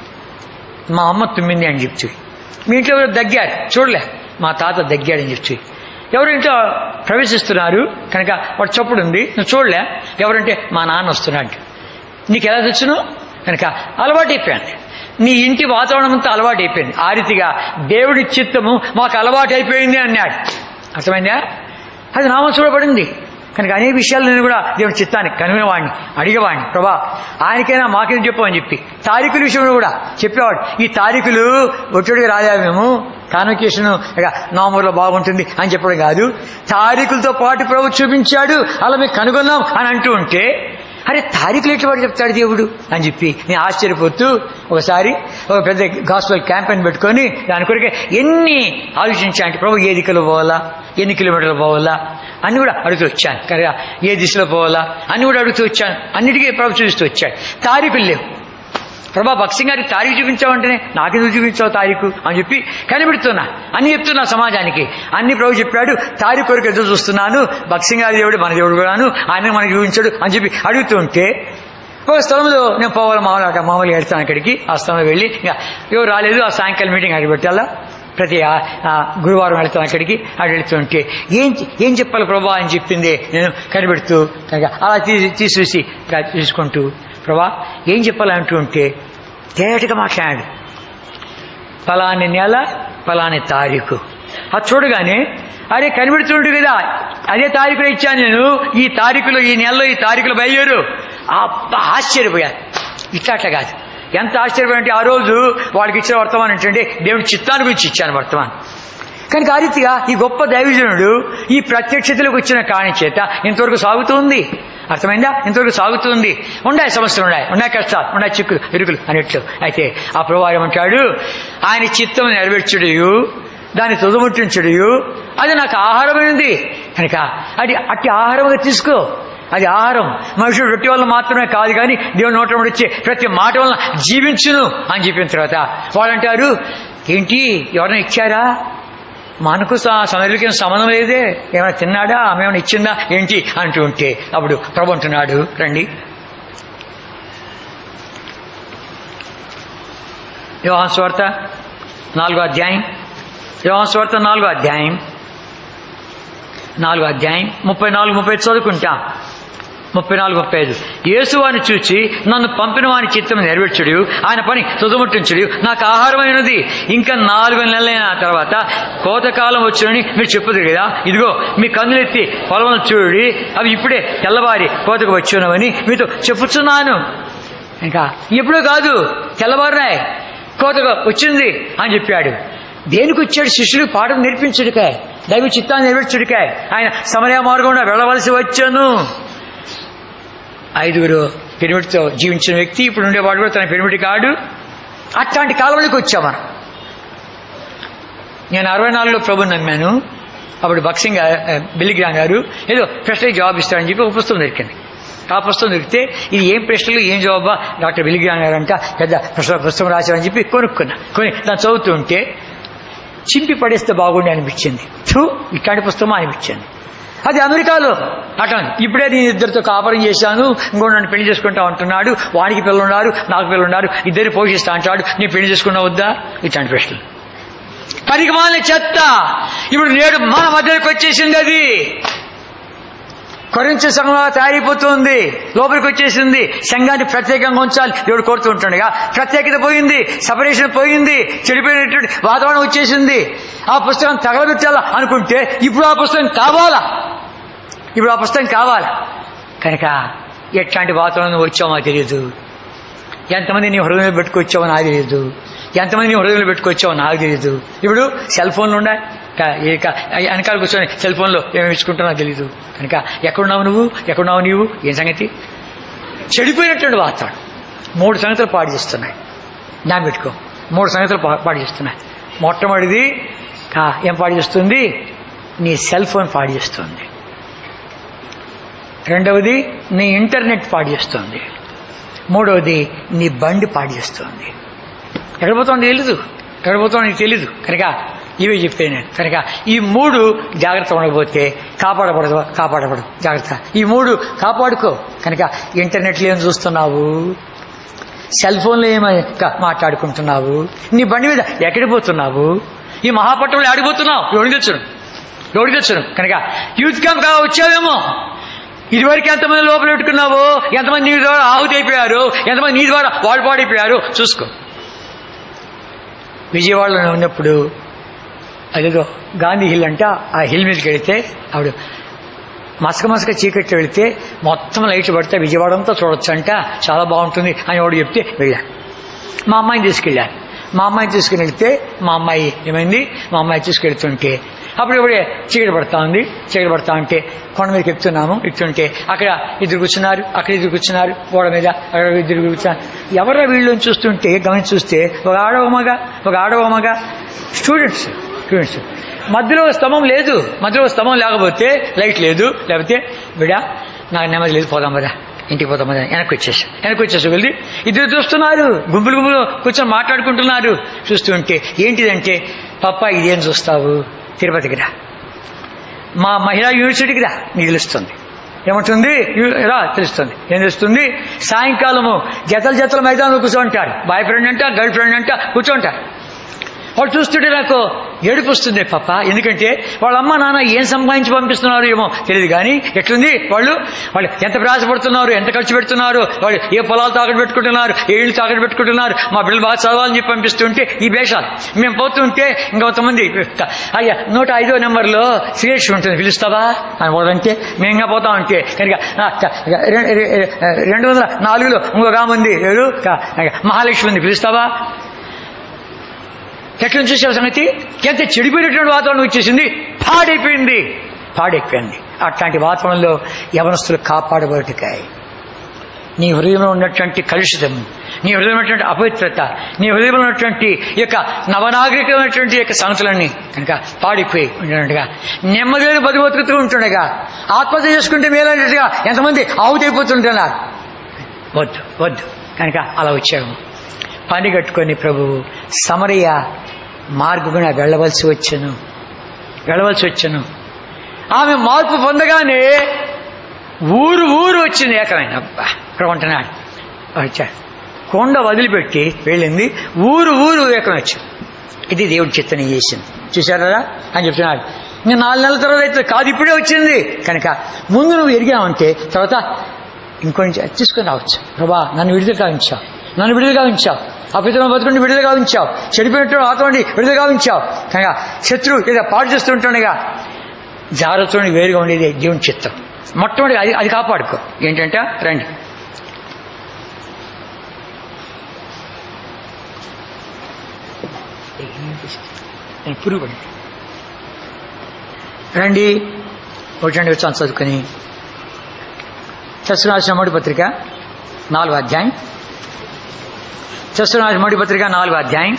మా అమ్మ తుమ్మింది అని చెప్తు మీ ఇంట్లో ఎవరో దగ్గారు చూడలే మా తాత దగ్గాడని చెప్తు ఎవరు ఇంట్లో ప్రవేశిస్తున్నారు కనుక వాడు చప్పుడు ఉంది నువ్వు చూడలే ఎవరంటే మా నాన్న వస్తున్నాడు నీకు ఎలా తెచ్చును కనుక అలవాటు అయిపోయాను నీ ఇంటి వాతావరణం అంతా అలవాటు అయిపోయింది ఆ రీతిగా దేవుడి చిత్తము మాకు అలవాటు అయిపోయింది అన్నాడు అర్థమైందా అది నామం చూడబడింది కనుక అనేక విషయాలు నేను కూడా దేవుని చిత్తాన్ని కనుగొనేవాడిని అడిగేవాడిని ప్రభా ఆయనకైనా మాకేం చెప్పు అని చెప్పి తారీఖుల విషయంలో కూడా చెప్పేవాడు ఈ తారీఖులు ఒట్టడిగా రాదా మేము కాన్వకేషన్ ఇక నవంబర్లో బాగుంటుంది అని చెప్పడం కాదు తారీఖులతో పాటు ప్రభు చూపించాడు అలా మేము కనుగొన్నాం అని అంటూ ఉంటే అరే తారీఖులు ఎట్లా వాడు చెప్తాడు దేవుడు అని చెప్పి నేను ఆశ్చర్యపోతూ ఒకసారి ఒక పెద్ద గాస్పల్ క్యాంపెయిన్ పెట్టుకొని దాని కొరకే ఎన్ని ఆలోచించాను ప్రభు ఏ దిక్కులో పోవాలా ఎన్ని కిలోమీటర్లు పోవాలా అన్ని కూడా అడుగుతూ వచ్చాను కనుక ఏ దిశలో పోవాలా అన్ని కూడా అడుగుతూ వచ్చాను అన్నిటికీ ప్రభు చూపిస్తూ వచ్చాడు తారీఖులు లేవు ప్రభా భక్సింగ్ గారికి తారీఖు చూపించావంటేనే నాకెందుకు చూపించావు తారీఖు అని చెప్పి కనిపెడుతున్నా అన్ని చెప్తున్నా సమాజానికి అన్ని ప్రభు చెప్పాడు తారీఖు కొరకు ఎదురు చూస్తున్నాను భక్సింగ్ గారి దేవుడు మన దేవుడు కూడాను ఆయన మనకి చూపించాడు అని చెప్పి అడుగుతుంటే ఒక స్థలంలో నేను పోవాలి మామూలు అక్కడ మామూలుగా వెళ్తాను అక్కడికి ఆ స్థలంలో వెళ్ళి ఇంకా ఎవరు రాలేదు ఆ సాయంకాలం మీటింగ్ అక్కడ పెట్టాలా ప్రతి ఆ- ఆ గురువారం వెళ్తాను అక్కడికి అక్కడ వెళ్తుంటే ఏం ఏం చెప్పాలి ప్రభా అని చెప్పింది నేను కనిపెడుతూ కనుక అలా తీసి తీసేసి ఇంకా తీసుకుంటూ ప్రభా ఏం చెప్పాలంటూ ఉంటే తేటగా మాట్లాడాడు ఫలాని నెల ఫలాని తారీఖు అది చూడగానే అరే కనిపెడుతుండు కదా అదే తారీఖులో ఇచ్చాను నేను ఈ తారీఖులో ఈ నెలలో ఈ తారీఖులో బయలుదేరు అబ్బా ఆశ్చర్యపోయాను ఇట్లా అట్లా కాదు ఎంత ఆశ్చర్యపోయాలంటే ఆ రోజు వాడికి ఇచ్చిన వర్తమానం ఏంటంటే దేవుడి చిత్తాన్ని గురించి ఇచ్చాను వర్తమానం కనుక ఆ రీతిగా ఈ గొప్ప దైవజనుడు ఈ ప్రత్యక్షతలకు వచ్చిన కారణం చేత ఇంతవరకు సాగుతుంది అర్థమైందా ఇంతవరకు సాగుతుంది ఉండాయి సమస్యలు ఉన్నాయి ఉన్నాయి కష్టాలు ఉన్నాయి చిక్కులు ఇరుకులు అన్నట్లు అయితే ఆ ప్రభావం ఏమంటాడు ఆయన చిత్తం నెరవేర్చుడు దాన్ని తుదముట్టించుడు అది నాకు ఆహారమైనది కనుక అది అట్టి ఆహారంగా తీసుకో అది ఆహారం మనుషుడు రొట్టె వల్ల మాత్రమే కాదు కానీ దేవుని నోట నుండి వచ్చే ప్రతి మాట వల్ల జీవించును అని చెప్పిన తర్వాత వాళ్ళంటారు ఏంటి ఎవరైనా ఇచ్చారా మనకు సమరులకి సంబంధం లేదే ఏమైనా తిన్నాడా ఆమె ఏమైనా ఇచ్చిందా ఏంటి అంటూ ఉంటే అప్పుడు ప్రభు అంటున్నాడు రండి యోహాన్ స్వార్త నాలుగో అధ్యాయం యోహస్వార్త నాలుగో అధ్యాయం నాలుగో అధ్యాయం ముప్పై నాలుగు ముప్పై ఐదు చదువుకుంటాం ముప్పై నాలుగు ముప్పై ఐదు యేసువాని చూచి నన్ను పంపిన వాని చిత్తం నెరవేర్చుడు ఆయన పని తుదముట్టించుడు నాకు ఆహారమైనది ఇంకా నాలుగు నెలలైన తర్వాత కోతకాలం వచ్చునని మీరు చెప్పుదు కదా ఇదిగో మీ కన్నులెత్తి పొలములు చూడి అవి ఇప్పుడే తెల్లవారి కోతకు వచ్చునవని మీతో చెప్పుచున్నాను ఇంకా ఎప్పుడో కాదు తెల్లవారినాయి కోతగా వచ్చింది అని చెప్పాడు దేనికి వచ్చాడు శిష్యుడు పాఠం నేర్పించుడికాయ దైవ చిత్తాన్ని నెరవేర్చుడికాయ ఆయన సమరయ మార్గంలో వెళ్ళవలసి వచ్చాను ఐదుగురు పిరమిడ్తో జీవించిన వ్యక్తి ఇప్పుడు ఉండేవాడు కూడా తన పిరమిడ్ కాడు అట్లాంటి కాలంలోకి వచ్చాం మనం నేను అరవై నాలుగులో ప్రభుని నమ్మాను అప్పుడు బక్సింగ్ బిల్లిగ్రామ్ గారు ఏదో ప్రశ్నకి జవాబు ఇస్తాడని చెప్పి ఒక పుస్తకం దొరికింది ఆ పుస్తకం దొరికితే ఇది ఏం ప్రశ్నలు ఏం జవాబా డాక్టర్ బిల్లిగ్రామ్ గారు అంట పెద్ద ప్రశ్న పుస్తకం రాశారని చెప్పి కొనుక్కున్నా కొని దాన్ని చదువుతుంటే చింపి పడేస్తే బాగుండి అనిపించింది థూ ఇట్లాంటి పుస్తకం అనిపించింది అది అమెరికాలో అట్లా ఇప్పుడే నేను ఇద్దరితో కాపురం చేశాను ఇంకో నన్ను పెళ్లి చేసుకుంటా అంటున్నాడు వానికి పిల్లలు ఉన్నారు నాకు పిల్లలు ఉన్నారు ఇద్దరిని పోషిస్తా అంటాడు నేను పెళ్లి చేసుకున్నా వద్దా ఇట్లాంటి ప్రశ్నలు పనికి మాలిన చెత్త ఇప్పుడు నేడు మన మధ్యలోకి వచ్చేసింది అది కొరించ సంఘంలో తయారైపోతుంది లోపలికి వచ్చేసింది సంఘాన్ని ప్రత్యేకంగా ఉంచాలి దేవుడు కోరుతూ ఉంటుండగా ప్రత్యేకత పోయింది సపరేషన్ పోయింది చెడిపోయినటువంటి వాతావరణం వచ్చేసింది ఆ పుస్తకం తగలబెట్టాలా అనుకుంటే ఇప్పుడు ఆ పుస్తకం కావాలా ఇప్పుడు ఆ పుస్తకం కావాలా కనుక ఎట్లాంటి వాతావరణం వచ్చామో తెలియదు ఎంతమంది నీ హృదయంలో పెట్టుకొచ్చావో నాకు తెలియదు ఎంతమంది నీ హృదయంలో పెట్టుకొచ్చావో నాకు తెలియదు ఇప్పుడు సెల్ ఫోన్లు ఉన్నాయి క- ఇక వెనకాల కూర్చొని సెల్ ఫోన్లో ఏమేమి ఇచ్చుకుంటానో నాకు తెలియదు కనుక ఎక్కడున్నావు నువ్వు ఎక్కడున్నావు నీవు ఏం సంగతి చెడిపోయినటువంటి వాతావరణం మూడు సంగతులు పాడు చేస్తున్నాయి నా పెట్టుకో మూడు సంగతులు పా- పాడు చేస్తున్నాయి మొట్టమొదటిది కా- ఏం పాడు చేస్తుంది నీ సెల్ ఫోన్ పాడు చేస్తుంది రెండవది నీ ఇంటర్నెట్ పాడు చేస్తుంది మూడవది నీ బండి పాడు చేస్తుంది ఎక్కడ పోతావు తెలీదు ఎక్కడ పోతావు నీకు తెలీదు కనుక ఇవే చెప్పాను నేను కనుక ఈ మూడు జాగ్రత్త ఉండకపోతే కాపాడబడదు కాపాడబడదు జాగ్రత్త ఈ మూడు కాపాడుకో కనుక ఇంటర్నెట్లో ఏం చూస్తున్నావు సెల్ ఫోన్లో ఏమో క- మాట్లాడుకుంటున్నావు నీ బండి మీద ఎక్కడికి పోతున్నావు ఈ మహాపట్నంలో ఆడిపోతున్నావు ఎవడికి తెచ్చును ఎవడికి తెచ్చును కనుక యూత్ క్యాంప్ కా వచ్చావేమో ఇదివరకు ఎంతమంది లోపల పెట్టుకున్నావు ఎంతమంది నీ ద్వారా ఆహుతి అయిపోయారు ఎంతమంది నీ ద్వారా వాడు పాడైపోయారు చూసుకో విజయవాడలో ఉన్నప్పుడు అదేదో గాంధీ హిల్ అంట ఆ హిల్ మీదకి వెళితే ఆవిడ మసక మసక చీకట్లో వెళితే మొత్తం లైట్లు పడితే విజయవాడ అంతా చూడొచ్చు అంట చాలా బాగుంటుంది అని వాడు చెప్తే వెళ్ళాను మా అమ్మాయిని తీసుకెళ్ళాను మా అమ్మాయిని తీసుకుని వెళ్తే మా అమ్మాయి ఏమైంది మా అమ్మాయి తీసుకెళ్తుంటే అప్పుడు ఇప్పుడే చీకటి పడతా ఉంది చీకటి పడతా ఉంటే కొండ మీదకి ఎక్కుతున్నాము ఎక్కుతుంటే అక్కడ ఇద్దరు కూర్చున్నారు అక్కడ ఇద్దరు కూర్చున్నారు గోడ మీద అక్కడ ఇద్దరు కూర్చున్నారు ఎవరో వీళ్ళని చూస్తుంటే గమనించి చూస్తే ఒక ఆడవ మగ ఒక ఆడవ మగ స్టూడెంట్స్ స్టూడెంట్స్ మధ్యలో ఒక స్తంభం లేదు మధ్యలో ఒక స్తంభం లేకపోతే లైట్ లేదు లేకపోతే బిడా నాకు నెమ్మది లేదు పోదాం కదా ఇంటికి పోతాం కదా వెనక్కి వచ్చేసి వెనక్కి వచ్చేసి వెళ్ళి ఇద్దరు చూస్తున్నారు గుంపులు గుంపులు కూర్చొని మాట్లాడుకుంటున్నారు చూస్తుంటే ఏంటిదంటే పప్ప ఇదేం చూస్తావు తిరుపతికి రా మా మహిళా యూనివర్సిటీకి రా నీకు తెలుస్తుంది ఏమంటుంది యు- రా తెలుస్తుంది ఏం తెలుస్తుంది సాయంకాలము జతలు జతల మైదానంలో కూర్చోంటారు బాయ్ ఫ్రెండ్ అంట గర్ల్ ఫ్రెండ్ అంట కూర్చోంటారు వాళ్ళు చూస్తుంటే నాకు ఏడుపు వస్తుంది పాప ఎందుకంటే వాళ్ళ అమ్మ నాన్న ఏం సంపాదించి పంపిస్తున్నారు ఏమో తెలియదు కానీ ఎట్లుంది వాళ్ళు వాళ్ళు ఎంత ప్రయాసపడుతున్నారు ఎంత ఖర్చు పెడుతున్నారు వాళ్ళు ఏ పొలాలు తాకట్టు పెట్టుకుంటున్నారు ఏ ఇళ్ళు తాకట్టు పెట్టుకుంటున్నారు మా బిడ్డలు బాగా చదవాలని చెప్పి పంపిస్తుంటే ఈ వేషాలు మేము పోతుంటే ఇంకొంతమంది అయ్యా నూట ఐదో నెంబర్లో శ్రీయక్ష ఉంటుంది పిలుస్తావా అని పోదంటే మేము ఇంకా పోతా ఉంటే కనుక ఆ, క- రె- రె- రె- రెండు వందల నాలుగులో ఇంకొక ఆమె ఉంది ఎవరు క- మహాలక్ష్మి ఉంది పిలుస్తావా ఎట్లా చూసావు సంగతి ఎంత చెడిపోయినటువంటి వాతావరణం వచ్చేసింది పాడైపోయింది పాడైపోయింది అట్లాంటి వాతావరణంలో యవనస్తులు కాపాడబడుటకాయి నీ హృదయంలో ఉన్నటువంటి కలుషితము నీ హృదయంలో ఉన్నటువంటి అపవిత్రత నీ హృదయంలో ఉన్నటువంటి ఈ యొక్క నవనాగరికమైనటువంటి ఈ యొక్క సంగతులన్నీ కనుక పాడిపోయి ఉంటున్నట్టుగా నెమ్మదిగా బతి బతుకుతూ ఉంటుండగా ఆత్మహత్య చేసుకుంటే మేలైనట్టుగా ఎంతమంది ఆవుతైపోతుంటున్నారు వద్దు వద్దు కనుక అలా వచ్చాము పని కట్టుకొని ప్రభువు సమరయ్య మార్గున వెళ్ళవలసి వచ్చను వెళ్ళవలసి వచ్చను ఆమె మార్పు పొందగానే ఊరు ఊరు వచ్చింది ఏకమైన అబ్బా ఇక్కడ ఉంటున్నాడు వచ్చాడు కొండ వదిలిపెట్టి వెళ్ళింది ఊరు ఊరు ఏకం వచ్చింది ఇది దేవుడి చిత్తం నేను చేసింది చూసారా అని చెప్తున్నాడు ఇంకా నాలుగు నెలల తర్వాత అయితే కాదు ఇప్పుడే వచ్చింది కనుక ముందు నువ్వు ఎరిగావంటే తర్వాత ఇంకొంచెం తీసుకొని రావచ్చు ప్రభా నన్ను విడుదల కావించావు నన్ను విడుదల కావించావు అపితరం బతుకుండి విడుదల కావించావు చెడిపోయినట్టు ఆతోండి విడుదల కావించావు కనుక శత్రువు ఏదో పాడు చేస్తుంటుండగా జాగ్రత్తతో వేరుగా ఉండేది దేవుని చిత్తం మొట్టమొదటి అది అది కాపాడుకో ఏంటంటే రండి నేను పురుగు పడింది రండి ఒకటి రెండు వచ్చాను చదువుకొని చస్తురాసిన మొదటి పత్రిక నాలుగో అధ్యాయం చస్తురాసిన మొదటి పత్రిక నాలుగో అధ్యాయం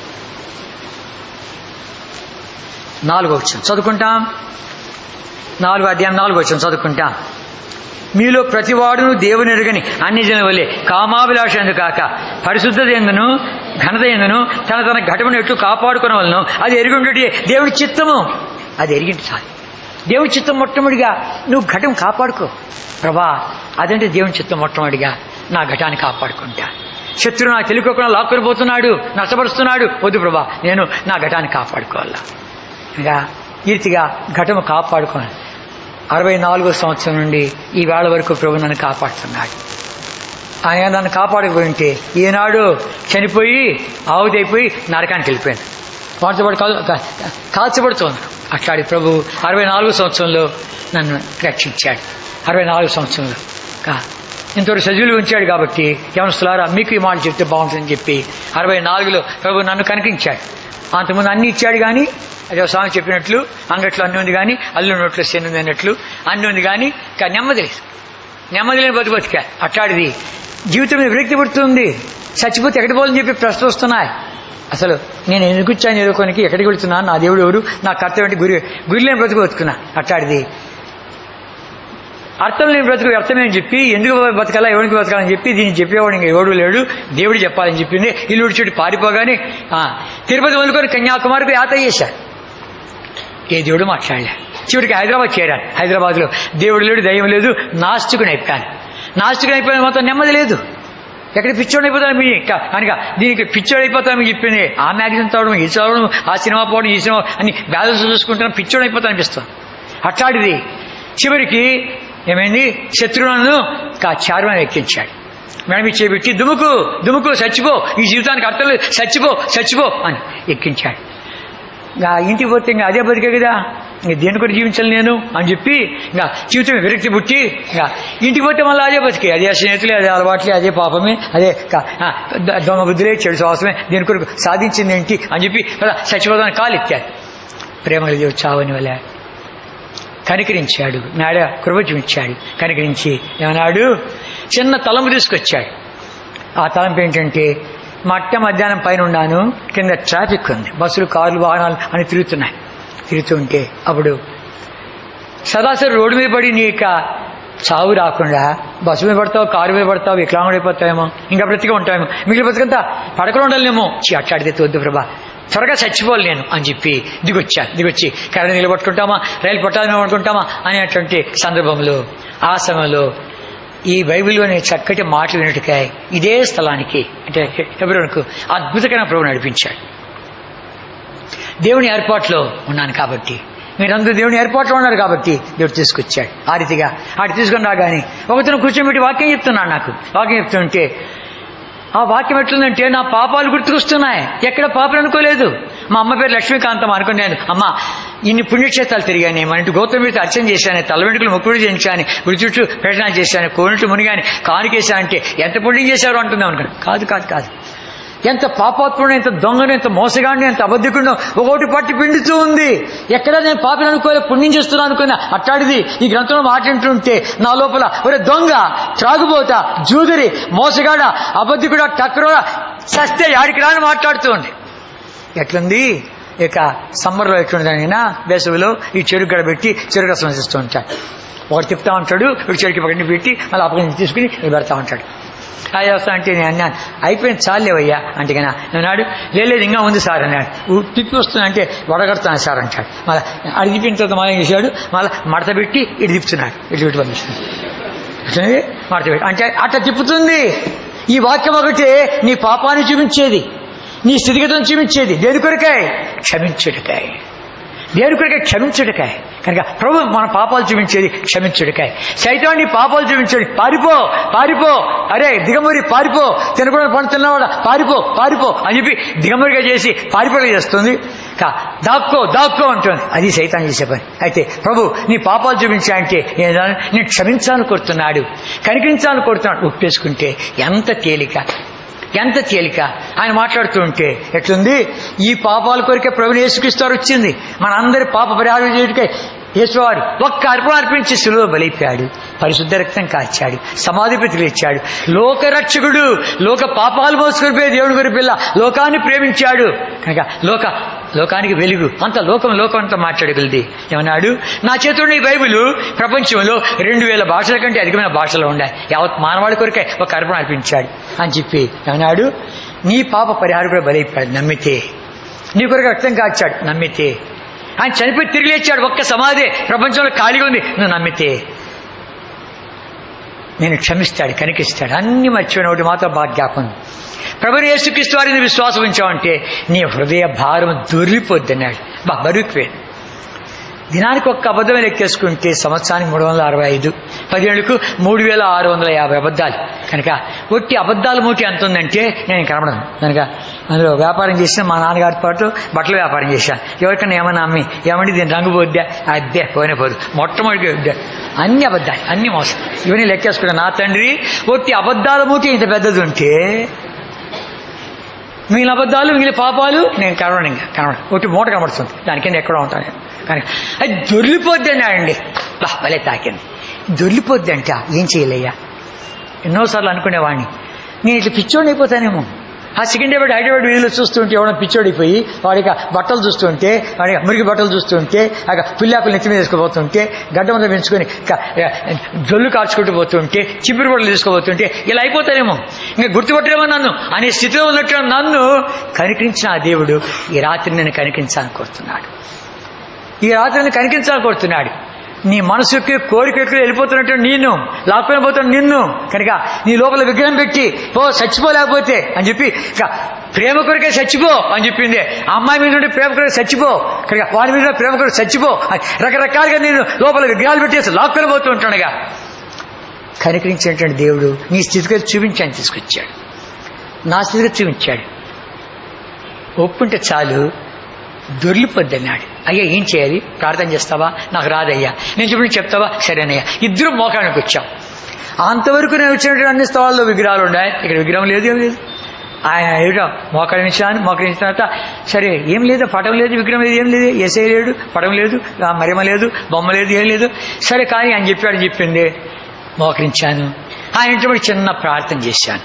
నాలుగో వచ్చాం చదువుకుంటాం నాలుగో అధ్యాయం నాలుగో వచ్చాం చదువుకుంటాం మీలో ప్రతివాడును దేవుని ఎరుగని అన్ని జనుల వల్లే కామాభిలాష ఎందు కాక పరిశుద్ధత ఎందును ఘనత ఎందును తన తన ఘటమును ఎట్లు కాపాడుకున్న వలన అది ఎరిగి ఉండేటి దేవుని చిత్తము అది ఎరిగింటి చాలు దేవుని చిత్తం మొట్టమొదటిగా నువ్వు ఘటం కాపాడుకో ప్రభా అదంటే దేవుని చిత్తం మొట్టమొదటిగా నా ఘటాన్ని కాపాడుకుంటా శత్రువు నాకు తెలియకోకుండా లాక్కొని పోతున్నాడు నష్టపరుస్తున్నాడు వద్దు ప్రభా నేను నా ఘటాన్ని కాపాడుకోవాలా ఇంకా ఈ రీతిగా ఘటము కాపాడుకోవాలి అరవై నాలుగో సంవత్సరం నుండి ఈ వేళ వరకు ప్రభు నన్ను కాపాడుతున్నాడు ఆయన నన్ను కాపాడకపోయి ఉంటే ఈనాడు చనిపోయి ఆవుదైపోయి నరకానికి వెళ్ళిపోయాను వాటితో కాల్ కాల్చబడుతోంది అట్లాడి ప్రభు అరవై నాలుగో సంవత్సరంలో నన్ను రక్షించాడు అరవై నాలుగు సంవత్సరంలో కా ఇంతవరకు సజీవులు ఉంచాడు కాబట్టి యవనస్తులారా మీకు ఈ మాట చెప్తే బాగుంటుందని చెప్పి అరవై నాలుగులో ప్రభు నన్ను కనిపించాడు అంతకుముందు అన్ని ఇచ్చాడు కానీ అదే స్వామి చెప్పినట్లు అంగట్లో అన్ని ఉంది కానీ అల్లు నోట్లో శని ఉంది అన్నట్లు అన్ని ఉంది కానీ ఇంకా నెమ్మది లేదు నెమ్మది లేని బతుకు బతికా అట్లాడిది జీవితం మీద విరక్తి పుడుతుంది చచ్చిపోతే ఎక్కడికి పోవాలని చెప్పి ప్రశ్న వస్తున్నాయి అసలు నేను ఎందుకు వచ్చాను ఎదుర్కొనికి ఎక్కడికి వెళ్తున్నా నా దేవుడు ఎవరు నా కర్తవ్యం అంటే గురి గురి లేని బ్రతుకు బతుకున్నా అట్లాడిది అర్థం లేని బ్రతుకు వ్యర్థమని చెప్పి ఎందుకు బతకాలా ఎవరికి బతకాలని చెప్పి దీన్ని చెప్పేవాడు ఇంకా ఎవడు లేడు దేవుడు చెప్పాలని చెప్పింది ఇల్లు విడిచిపెట్టి పారిపోగానే ఆ, తిరుపతి వదులుకొని కన్యాకుమారికి యాత చేశారు ఏ దేవుడు మాట్లాడలే చివరికి హైదరాబాద్ చేరాను హైదరాబాద్లో దేవుడు లేడు దయ్యం లేదు నాస్తికుని అయిపోయాను నాస్తికుని అయిపోయిన మొత్తం నెమ్మది లేదు ఎక్కడ పిచ్చోడు అయిపోతాను మీ క- కనుక దీనికి పిచ్చోడు అయిపోతాను మీకు చెప్పింది ఆ మ్యాగజైన్ చదవడం ఈ చదవడం ఆ సినిమా పోవడం ఈ సినిమా అని బ్యాలెన్స్ చూసుకుంటాను పిచ్చోడు అయిపోతాను అనిపిస్తుంది అట్లాంటిది చివరికి ఏమైంది శత్రువులను కా చారుమని ఎక్కించాడు మేడం చేపెట్టి దుముకు దుముకు చచ్చిపో ఈ జీవితానికి అర్థం లేదు చచ్చిపో చచ్చిపో అని ఎక్కించాడు ఇంకా ఇంటికి పోతే ఇంకా అదే బతికే కదా ఇంకా దేని కూడా జీవించాలి నేను అని చెప్పి ఇంకా జీవితం విరక్తి పుట్టి ఇంకా ఇంటికి పోతే మళ్ళీ అదే బతికే అదే స్నేహితులే అదే అలవాట్లే అదే పాపమే అదే క- ఆ, ద- దొంగ బుద్ధులే చెడు శ్వాసమే దేని కొరకు సాధించింది ఏంటి అని చెప్పి కదా చచ్చిపోదాన్ని కాలు ఎత్తాడు ప్రేమలు దేవుడు చావని వల్ల కనికరించాడు నాడ కృప చూపించాడు కనికరించి ఏమన్నాడు చిన్న తలంపు తీసుకొచ్చాడు ఆ తలంపు ఏంటంటే మట్ట మధ్యాహ్నం పైన ఉన్నాను కింద ట్రాఫిక్ ఉంది బస్సులు కార్లు వాహనాలు అని తిరుగుతున్నాయి తిరుగుతుంటే అప్పుడు సరాసరి రోడ్డు మీద పడి నీ యొక్క చావు రాకుండా బస్సు మీద పడతావు కారు మీద పడతావు వికలాంగుడు అయిపోతావేమో ఇంకా బ్రతిగా ఉంటావేమో మిగిలిన బ్రతికంతా పడకుండా ఉండాలేమో చి అట్లాడితే తోద్దు ప్రభా త్వరగా చచ్చిపోవాలి నేను అని చెప్పి దిగొచ్చా దిగొచ్చి కరెంట్ నిలబట్టుకుంటామా రైలు పట్టాలని అనుకుంటామా అనేటువంటి సందర్భంలో ఆ సమయంలో ఈ బైబిల్లోని చక్కటి మాటలు వినటికాయ ఇదే స్థలానికి అంటే హెబ్రోన్కు అద్భుతకరమైన ప్రభు నడిపించాడు దేవుని ఏర్పాట్లో ఉన్నాను కాబట్టి మీరందరూ దేవుని ఏర్పాట్లో ఉన్నారు కాబట్టి దేవుడు తీసుకొచ్చాడు ఆ రీతిగా ఆడు తీసుకుని రాగానే ఒకతను కూర్చోబెట్టి వాక్యం చెప్తున్నాడు నాకు వాక్యం చెప్తుంటే ఆ వాక్యం ఎట్లుందంటే నా పాపాలు గుర్తుకొస్తున్నాయి ఎక్కడ పాపలు అనుకోలేదు మా అమ్మ పేరు లక్ష్మీకాంతం అనుకున్నాను అమ్మ ఇన్ని పుణ్యక్షేత్రాలు తిరిగాను మన ఇంటి గౌతమ మీద అర్చన చేశాను తల వెంట్రుకలు మొక్కుడు చేయించాను గుడి చుట్టూ ప్రయత్నాలు చేశాను కోనిట్టు మునిగాని కానికేసా అంటే ఎంత పుణ్యం చేశారు అంటుందాం అనుకున్నాను కాదు కాదు కాదు ఎంత పాపాత్ముడు ఎంత దొంగను ఎంత మోసగాడిని ఎంత అబద్ధికుడు ఒకటి పట్టి పిండుతూ ఉంది ఎక్కడ నేను పాపిని అనుకోలే పుణ్యం చేస్తున్నాను అనుకున్నా అట్టాడిది ఈ గ్రంథంలో మాట్లాడుతుంటే నా లోపల ఒరే దొంగ త్రాగుబోత జూదరి మోసగాడ అబద్ధికుడ టక్కరోడ సస్తే యాడికి రాని మాట్లాడుతూ ఉంది ఎట్లుంది ఇక సమ్మర్లో ఎట్లుంది అయినా వేసవిలో ఈ చెరుకు గడ పెట్టి చెరుకు రసం చేస్తూ ఉంటాడు ఒకటి తిప్పుతా ఉంటాడు ఒక చెరుకు పక్కన పెట్టి మళ్ళీ అప్పటి నుంచి తీసుకుని ఇది పెడతా ఉంటాడు అది వస్తా అంటే నేను అన్నాను అయిపోయింది చాలేవయ్యా అంటే కదా అన్నాడు లేదు ఇంకా ఉంది సార్ అన్నాడు ఊ, తిప్పి వస్తున్నా అంటే వడగడుతున్నాను సార్ అంటాడు మళ్ళీ అది తిప్పిన తర్వాత మళ్ళీ ఏం చేశాడు మళ్ళీ మడత పెట్టి ఇటు తిప్పుతున్నాడు ఇటు పెట్టి పంపిస్తున్నాడు అట్లనే మడత పెట్టి అంటే అట్లా తిప్పుతుంది ఈ వాక్యం ఒకటే నీ పాపాన్ని చూపించేది నీ స్థితిగతులను చూపించేది దేని కొరకాయ క్షమించుడికాయ దేని కొరకే క్షమించుడికాయ కనుక ప్రభు మన పాపాలు చూపించేది క్షమించుడికాయ సైతం నీ పాపాలు చూపించేది పారిపో పారిపో అరే దిగమూరి పారిపో తినకుండా పండు తిన్నవాడ పారిపో పారిపో అని చెప్పి దిగమూరిగా చేసి పారిపోలే చేస్తుంది కా దాక్కో దాక్కో అంటుంది అది సైతాన్ చేసే పని అయితే ప్రభు నీ పాపాలు చూపించా అంటే నేను నేను క్షమించాలని కోరుతున్నాడు కనికరించాలని కోరుతున్నాడు ఒప్పేసుకుంటే ఎంత తేలిక ఎంత తేలిక ఆయన మాట్లాడుతూ ఉంటే ఎట్లుంది ఈ పాపాల కొరికే ప్రభుని యేసుక్రీస్తు వచ్చింది మన అందరి పాప పరిహారం చేయడానికే యేసువారు ఒక్క అర్పణ అర్పించి సులువ బలిపాడు పరిశుద్ధ రక్తం కాచాడు సమాధిపతిలు ఇచ్చాడు లోకరక్షకుడు లోక పాపాలు మోసుకునిపోయే దేవుడి గురి పిల్ల లోకాన్ని ప్రేమించాడు కనుక లోక లోకానికి వెలుగు అంత లోకం లోకం అంతా మాట్లాడగలిది ఏమన్నాడు నా చేతుల్లో ఈ బైబిల్ ప్రపంచంలో రెండు వేల భాషల కంటే అధికమైన భాషలు ఉన్నాయి యావత్ మానవాడి కొరకే ఒక అర్పణ అర్పించాడు అని చెప్పి ఏమన్నాడు నీ పాప పరిహారం కూడా బలైపోయాడు నమ్మితే నీ కొరకు రక్తం కాచాడు నమ్మితే ఆయన చనిపోయి తిరిగి లేచాడు ఒక్క సమాధి ప్రపంచంలో ఖాళీగా ఉంది నువ్వు నమ్మితే నేను క్షమిస్తాడు కనికిస్తాడు అన్ని మర్చిపోయిన ఒకటి మాత్రం బాగా జ్ఞాపకం ప్రభుని యేసుక్రీస్తు వారిని విశ్వాసం ఉంచావంటే నీ హృదయ భారం దొరికిపోద్ది అన్నాడు బా బరుకుపోయింది దినానికి ఒక్క అబద్ధమే లెక్కేసుకుంటే సంవత్సరానికి మూడు వందల అరవై ఐదు పదిహేనులకు మూడు వేల ఆరు వందల యాభై అబద్ధాలు కనుక ఒట్టి అబద్ధాల మూటి ఎంత ఉందంటే నేను కనబడను కనుక అందులో వ్యాపారం చేసిన మా నాన్నగారి పాటు బట్టల వ్యాపారం చేశాను ఎవరికైనా ఏమన్నా అమ్మి ఏమండి దీని రంగు పోద్దా అద్దే పోనే పోదు మొట్టమొదటి వద్దా అన్ని అబద్ధాలు అన్ని మోసం ఇవన్నీ లెక్కేసుకున్నా నా తండ్రి ఒట్టి అబద్ధాల మూటి ఇంత పెద్దది ఉంటే మిగిలిన అబద్ధాలు మిగిలిన పాపాలు నేను కనబడను ఇంకా కనబడ ఒకటి మూట కనబడుతుంది దాని కింద ఎక్కడో ఉంటాను నేను. కానీ అది దొర్లిపోద్ది అన్నాడండి బా భలే తాకింది దొర్లిపోద్ది అంట ఏం చేయలేయ్యా ఎన్నోసార్లు అనుకునేవాడిని నేను ఇట్లా పిచ్చోడి అయిపోతానేమో ఆ సికింద్రాబాద్ హైదరాబాద్ వీధిలో చూస్తుంటే ఎవడో పిచ్చోడిపోయి వాడికి ఆ బట్టలు చూస్తుంటే వాడికి మురికి బట్టలు చూస్తుంటే ఆ పిల్లాకులు నెత్తి మీద తీసుకుపోతుంటే గడ్డ మీద పెంచుకొని క- జొల్లు కార్చుకుంటూ పోతుంటే చిపిరి బట్టలు తీసుకుపోతుంటే ఇలా అయిపోతానేమో ఇంకా గుర్తుపట్టలేమో నన్ను అనే స్థితిలో ఉన్నట్టు నన్ను కనికరించిన ఆ దేవుడు ఈ రాత్రి నేను కనికరించాలని కోరుతున్నాడు ఈ రాత్రిని కనికించాలని కోరుతున్నాడు నీ మనసుకి కోరికకి వెళ్ళిపోతున్నట్టు నేను లాక్కొని పోతున్న నిన్ను కనుక నీ లోపల విగ్రహం పెట్టి ఓ చచ్చిపోలేకపోతే అని చెప్పి ఇక ప్రేమ కొరకే చచ్చిపో అని చెప్పింది ఆ అమ్మాయి మీద ఉండే ప్రేమ కొరకే చచ్చిపో కనుక వారి మీద ఉండే ప్రేమ కొరకు చచ్చిపో అని రకరకాలుగా నేను లోపల విగ్రహాలు పెట్టేసి లాక్కొని పోతూ ఉంటాడుగా కనికరించినటువంటి దేవుడు నీ స్థితిగతి చూపించాను తీసుకొచ్చాడు నా స్థితిగతి చూపించాడు ఒప్పుంటే చాలు దొర్లిపోద్ది అన్నాడు అయ్యా ఏం చేయాలి ప్రార్థన చేస్తావా నాకు రాదయ్యా నేను చెప్పిన చెప్తావా సరేనయ్యా ఇద్దరు మోకానికి వచ్చాం అంతవరకు నేను వచ్చినటువంటి అన్ని స్థలాల్లో విగ్రహాలు ఉన్నాయి ఇక్కడ విగ్రహం లేదు ఏం లేదు ఆయన ఏమిటో మోకరించాను మోకరించిన తర్వాత సరే ఏం లేదు పటం లేదు విగ్రహం లేదు ఏం లేదు ఎసై లేడు పటం లేదు ఆ మరిమ లేదు బొమ్మ లేదు ఏం లేదు సరే కానీ ఆయన చెప్పాడు చెప్పింది మోకరించాను ఆయన ఇంటి చిన్న ప్రార్థన చేశాను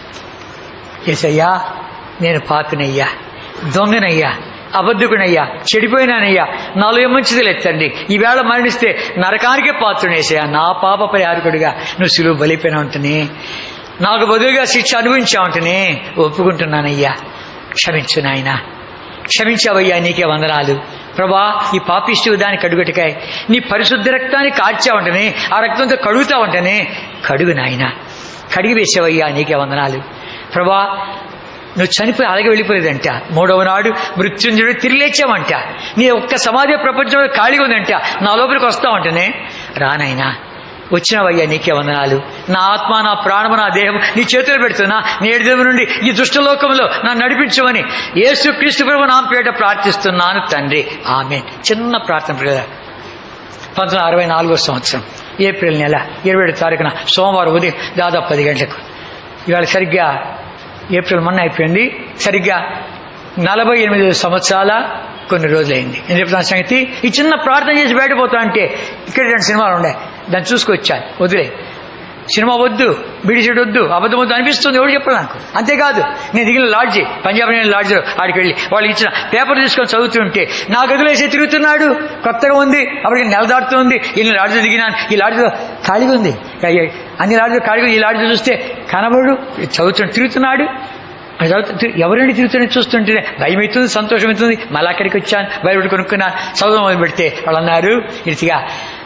ఏసయ్యా నేను పాపినయ్యా దొంగనయ్యా అబద్ధకునయ్యా చెడిపోయినానయ్యా నాలో ఏం మంచిది లేదు తండ్రి ఈవేళ మరణిస్తే నరకానికే పాత్రునేసయ్యా నా పాప పరిహారకుడిగా నువ్వు సులువు బలిపోయినా ఉంటనే నాకు బదులుగా శిక్ష అనుభవించా ఉంటనే ఒప్పుకుంటున్నానయ్యా క్షమించు నాయనా క్షమించావయ్యా నీకే వందనాలు ప్రభా ఈ పాపిష్టి దాన్ని కడుగటికాయ నీ పరిశుద్ధ రక్తాన్ని కార్చావంటనే ఆ రక్తంతో కడుగుతా ఉంటనే కడుగు నాయన కడిగి వేసావయ్యా నీకే వందనాలు ప్రభా నువ్వు చనిపోయి అలాగే వెళ్ళిపోయేదంట మూడవ నాడు మృత్యుంజుడు తిరిగి లేచావంట నీ ఒక్క సమాధి ప్రపంచంలో ఖాళీగా ఉందంట నా లోపలికి వస్తావంటనే రానాయనా వచ్చినవయ్యా నీకే వందనాలు నా ఆత్మ నా ప్రాణము నా దేహం నీ చేతులు పెడుతున్నా నేడు దేవుని నుండి ఈ దుష్టలోకంలో నన్ను నడిపించమని యేసు క్రీస్తు ప్రభు నా పేట ప్రార్థిస్తున్నాను తండ్రి ఆమె చిన్న ప్రార్థన ప్రియులారా. పంతొమ్మిది వందల అరవై నాలుగో సంవత్సరం ఏప్రిల్ నెల ఇరవై ఏడు తారీఖున సోమవారం ఉదయం దాదాపు పది గంటలకు ఇవాళ సరిగ్గా ఏప్రిల్ మొన్న అయిపోయింది సరిగ్గా నలభై ఎనిమిది సంవత్సరాల కొన్ని రోజులైంది నేను చెప్తున్న సంగతి ఈ చిన్న ప్రార్థన చేసి బయటపోతా అంటే ఇక్కడ రెండు సినిమాలు ఉన్నాయి దాన్ని చూసుకొచ్చాను వదిలే సినిమా వద్దు బిడి చెడు వద్దు అబద్ధం వద్దు అనిపిస్తుంది ఎవడు చెప్పాలి నాకు అంతేకాదు నేను దిగిన లాడ్జి పంజాబ్ నేను లాడ్జ్లో ఆడికి వెళ్ళి వాళ్ళు ఇచ్చిన పేపర్ తీసుకొని చదువుతుంటే నా గదిలేసి తిరుగుతున్నాడు కొత్తగా ఉంది అప్పటికి నెల దాటుతుంది ఇన్ని లాడ్జ్లో దిగినాను ఈ లాడ్జ్లో ఖాళీగా ఉంది అన్ని లాడ్జ్లో ఖాళీగా ఉంది. ఈ లాడ్జ్లో చూస్తే కనబడు చదువుతు తిరుగుతున్నాడు అది చదువుతూ తిరుగు- ఎవరండి తిరుగుతున్నా చూస్తుంటే భయం అవుతుంది సంతోషం అవుతుంది మళ్ళీ అక్కడికి వచ్చాను బయట కొనుక్కున్నాను చదువు మొదలు పెడితే వాళ్ళు అన్నారు ఇదిగా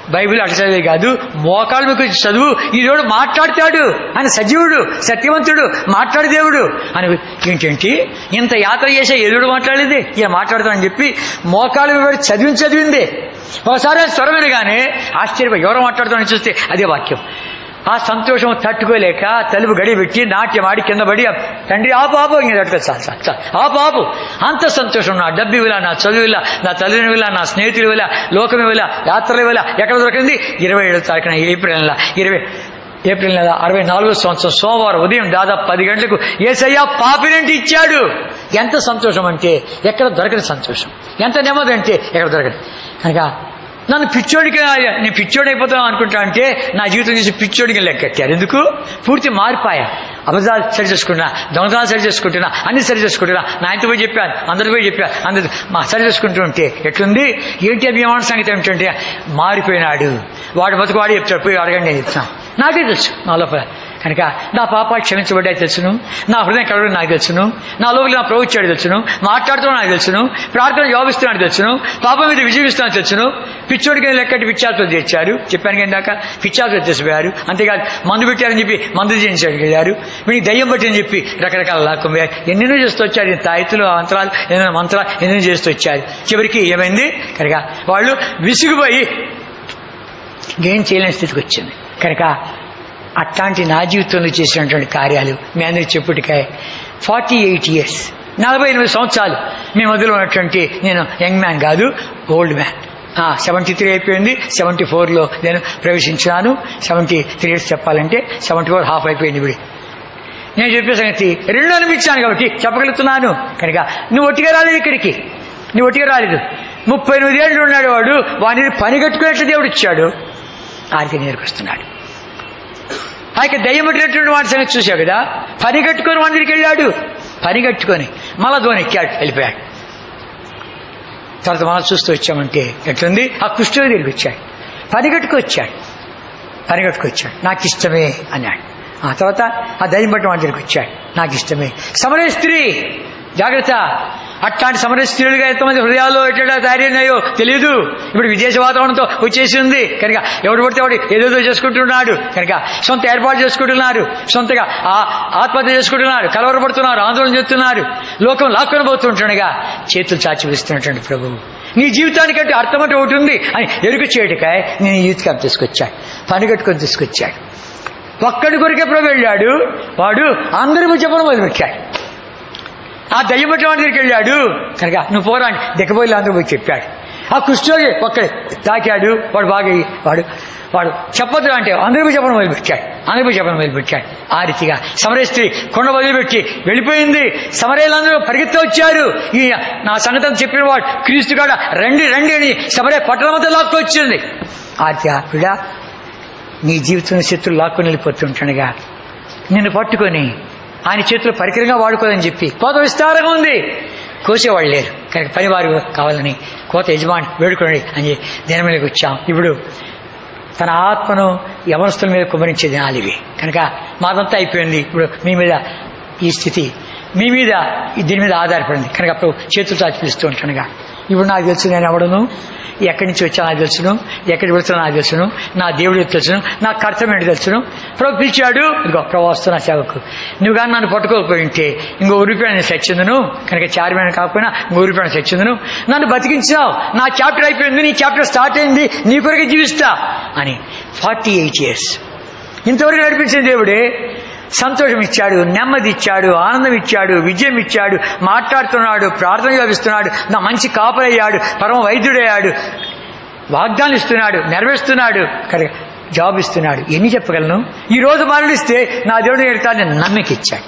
బైబిల్ అటు చదివే కాదు మోకాళ్ళ మీకు చదువు ఈరోడు మాట్లాడతాడు ఆయన సజీవుడు సత్యవంతుడు మాట్లాడు దేవుడు అని ఏంటంటే ఇంత యాత్ర చేసే ఎదుడు మాట్లాడేది ఇక మాట్లాడతామని చెప్పి మోకాళ్ళ మీద చదివించి చదివింది ఒకసారి ఆ స్వరం వినగానే ఆశ్చర్యపోయి ఎవరు మాట్లాడుతామని చూస్తే అదే వాక్యం ఆ సంతోషం తట్టుకోలేక తలుపు గడి పెట్టి నాట్యం ఆడి కింద పడి తండ్రి ఆ పాపు ఇంకా తట్టుకో చాలు చాలు చాలు ఆ పాపు అంత సంతోషం నా డబ్బు ఇవ్వలా నా చదువు ఇలా నా తల్లిని ఇవ్వలా నా స్నేహితులు ఇవ్వలా లోకం ఇవ్వలా యాత్రలు ఇవ్వలా ఎక్కడ దొరికింది ఇరవై ఏడు తారీఖున ఏప్రిల్ నెల ఇరవై ఏప్రిల్ నెల అరవై నాలుగో సంవత్సరం సోమవారం ఉదయం దాదాపు పది గంటలకు ఏసయ్యా పాపినంటి ఇచ్చాడు ఎంత సంతోషం అంటే ఎక్కడ దొరకని సంతోషం ఎంత నెమ్మది అంటే ఎక్కడ దొరకదు కనుక నన్ను పిచ్చోడికి నేను పిచ్చోడి అయిపోతాను అనుకుంటా అంటే నా జీవితం చేసి పిచ్చోడికి లెక్కెట్టారు ఎందుకు పూర్తి మారిపోయా అబద్ధాలు సరి చేసుకుంటున్నా దొంగతనాలు సరి చేసుకుంటున్నా అన్ని సరి చేసుకుంటున్నా నా ఇంటి పోయి చెప్పాను అందరి పోయి చెప్పాను అందరు మా సరి చేసుకుంటూ ఉంటే ఎట్లుంది ఏంటి అభిమాన సంగతి ఏమిటంటే మారిపోయినాడు వాడు బతుకు వాడు చెప్తాడు పోయి అడగండి నేను చెప్తాను నాకే తెలుసు నా లోపల కనుక నా పాపాలు క్షమించబడ్డాయి తెలుసును నా హృదయం కలవడం నాకు తెలుసును నా లోపల నా ప్రవృత్తి తెలుసును మాట్లాడుతున్నా నాకు తెలుసును ప్రార్థన జవాబిస్తున్నాడు తెలుసును పాపం మీద విజయవిస్తున్నాను తెలుసును పిచ్చోడికి లెక్కటి పిచ్చాతో తెచ్చారు చెప్పాను కదా ఇందాక పిచ్చాతో తెచ్చిపోయారు అంతేకాదు మందు పెట్టారని చెప్పి మందు చేయించారు వీడికి దయ్యం పట్టిని చెప్పి రకరకాల లాక్కుపోయారు ఎన్నెన్నో చేస్తూ వచ్చారు ఈ తాయితులు మంత్రాలు ఎన్నో మంత్రాలు ఎన్నెన్నో చేస్తూ వచ్చారు చివరికి ఏమైంది కనుక వాళ్ళు విసిగిపోయి ఏం చేయలేని స్థితికి వచ్చింది కనుక అట్లాంటి నా జీవితంలో చేసినటువంటి కార్యాలు మీ అందరికి చెప్పుటికాయ ఫార్టీ ఎయిట్ ఇయర్స్ నలభై ఎనిమిది సంవత్సరాలు మీ మధ్యలో ఉన్నటువంటి నేను యంగ్ మ్యాన్ కాదు ఓల్డ్ మ్యాన్ సెవెంటీ త్రీ అయిపోయింది సెవెంటీ ఫోర్లో నేను ప్రవేశించినాను సెవెంటీ త్రీ ఇయర్స్ చెప్పాలంటే సెవెంటీ ఫోర్ హాఫ్ అయిపోయింది ఇప్పుడు నేను చెప్పే సంగతి రెండు అనిపించాను కాబట్టి చెప్పగలుగుతున్నాను కనుక నువ్వు ఒట్టిగా రాలేదు ఇక్కడికి నువ్వు ఒట్టిగా రాలేదు ముప్పై ఎనిమిది ఏళ్ళు ఉన్నాడు వాడు వాడిని పని కట్టుకునేట్లు దేవుడు ఇచ్చాడు ఆరికి నేర్పిస్తున్నాడు ఆ యొక్క దయ్యం పట్టినటువంటి వాడి సంగతి చూశావు కదా పని కట్టుకొని వాడి దగ్గరికి వెళ్ళాడు పని కట్టుకొని మళ్ళా ధోని ఎక్కాడు వెళ్ళిపోయాడు తర్వాత మనం చూస్తూ వచ్చామంటే ఎట్లుంది ఆ కుష్ఠుడి దగ్గరికి వచ్చాడు పని కట్టుకొచ్చాడు పని కట్టుకొచ్చాడు నాకు ఇష్టమే అన్నాడు ఆ తర్వాత ఆ దయ్యం పట్టిన వాడి దగ్గరికి వచ్చాడు నాకు ఇష్టమే సమరే స్త్రీ జాగ్రత్త అట్లాంటి సమర స్త్రీలుగా ఎంతమంది హృదయాల్లో ఎట్లా తయారైనాయో తెలియదు ఇప్పుడు విదేశ వాతావరణంతో వచ్చేసి ఉంది కనుక ఎవడు పడితే వాడు ఏదేదో చేసుకుంటున్నాడు కనుక సొంత ఏర్పాటు చేసుకుంటున్నారు సొంతగా ఆ ఆత్మహత్య చేసుకుంటున్నారు కలవరపడుతున్నారు ఆందోళన చేస్తున్నారు లోకం లాక్కొని పోతుంటుండగా చేతులు చాచి వేస్తున్నటువంటి ప్రభువు నీ జీవితానికంటే అర్థం అంటే ఒకటి ఉంది అని ఎరుక చేయటకాయ నేను యూత్ క్యాంప్ తీసుకొచ్చాడు పని కట్టుకొని తీసుకొచ్చాడు ఒక్కడి కొరికే ప్రభు వెళ్ళాడు వాడు అందరూ చెప్పడం మొదలుపెట్టాడు ఆ దయ్యం పట్టిన వాడి దగ్గరికి వెళ్ళాడు కనుక నువ్వు పోరా అని దిక్కబోయి అందరూ పోయి చెప్పాడు ఆ కుష్ఠోగి ఒక్కడే తాకాడు వాడు బాగా వాడు వాడు చెప్పొద్దు అంటే అందరూ చెప్పడం మొదలుపెట్టాడు అందరూ చెప్పడం మొదలుపెట్టాడు ఆ రీతిగా సమరే స్త్రీ కొండ వదిలిపెట్టి వెళ్ళిపోయింది సమరేలందరూ పరిగెత్తి వచ్చారు ఈ నా సంగతం చెప్పిన వాడు క్రీస్తు కాడ రండి రండి అని సమరే పట్టణమంతా లాక్కు వచ్చింది ఆ రీతిగా బిడ్డ నీ జీవితంలో శత్రులు లాక్కొని వెళ్ళిపోతుంటుండగా నిన్ను పట్టుకొని ఆయన చేతులు పరికరంగా వాడుకోదని చెప్పి కోత విస్తారంగా ఉంది కోసేవాళ్ళు లేరు కనుక పనివారు కావాలని కోత యజమాని వేడుకోండి అని దీని మీదకి వచ్చాం ఇప్పుడు తన ఆత్మను యవనస్తుల మీద కుమరించే దినాలు ఇవి కనుక మాదంతా అయిపోయింది ఇప్పుడు మీ మీద ఈ స్థితి మీ మీద ఈ దీని మీద ఆధారపడింది కనుక అప్పుడు చేతులు చాచి పిలుస్తూ ఉంటానుగా ఇప్పుడు నాకు తెలుసు నేను ఎవడను ఎక్కడి నుంచి వచ్చా నాకు తెలుసును ఎక్కడికి వెళ్తున్నా నాకు తెలుసును నా దేవుడికి తెలుసును నా కర్తవ్యం ఏంటి తెలుసును ప్రభు పిలిచాడు ఇదిగో ప్రభు వస్తున్నా సేవకు నువ్వు కానీ నన్ను పట్టుకోకపోయి ఉంటే ఇంకో రూపాయలు నేను సచ్చిందును కనుక చారిమైన కాకపోయినా ఇంకో రూపాయలు సచ్చిందును నన్ను బతికించావు నా చాప్టర్ అయిపోయింది నీ చాప్టర్ స్టార్ట్ అయింది నీ కొరకు జీవిస్తా అని ఫార్టీ ఎయిట్ ఇయర్స్ ఇంతవరకు నడిపించిన దేవుడే సంతోషం ఇచ్చాడు నెమ్మది ఇచ్చాడు ఆనందం ఇచ్చాడు విజయం ఇచ్చాడు మాట్లాడుతున్నాడు ప్రార్థన చేస్తున్నాడు నా మంచి కాపరయ్యాడు పరమ వైద్యుడయ్యాడు వాగ్దానం ఇస్తున్నాడు నెరవేరుస్తున్నాడు కనుక జాబ్ ఇస్తున్నాడు ఎన్ని చెప్పగలను ఈ రోజు మరణిస్తే నా దేవుడు ఎడతాను నమ్మిక ఇచ్చాడు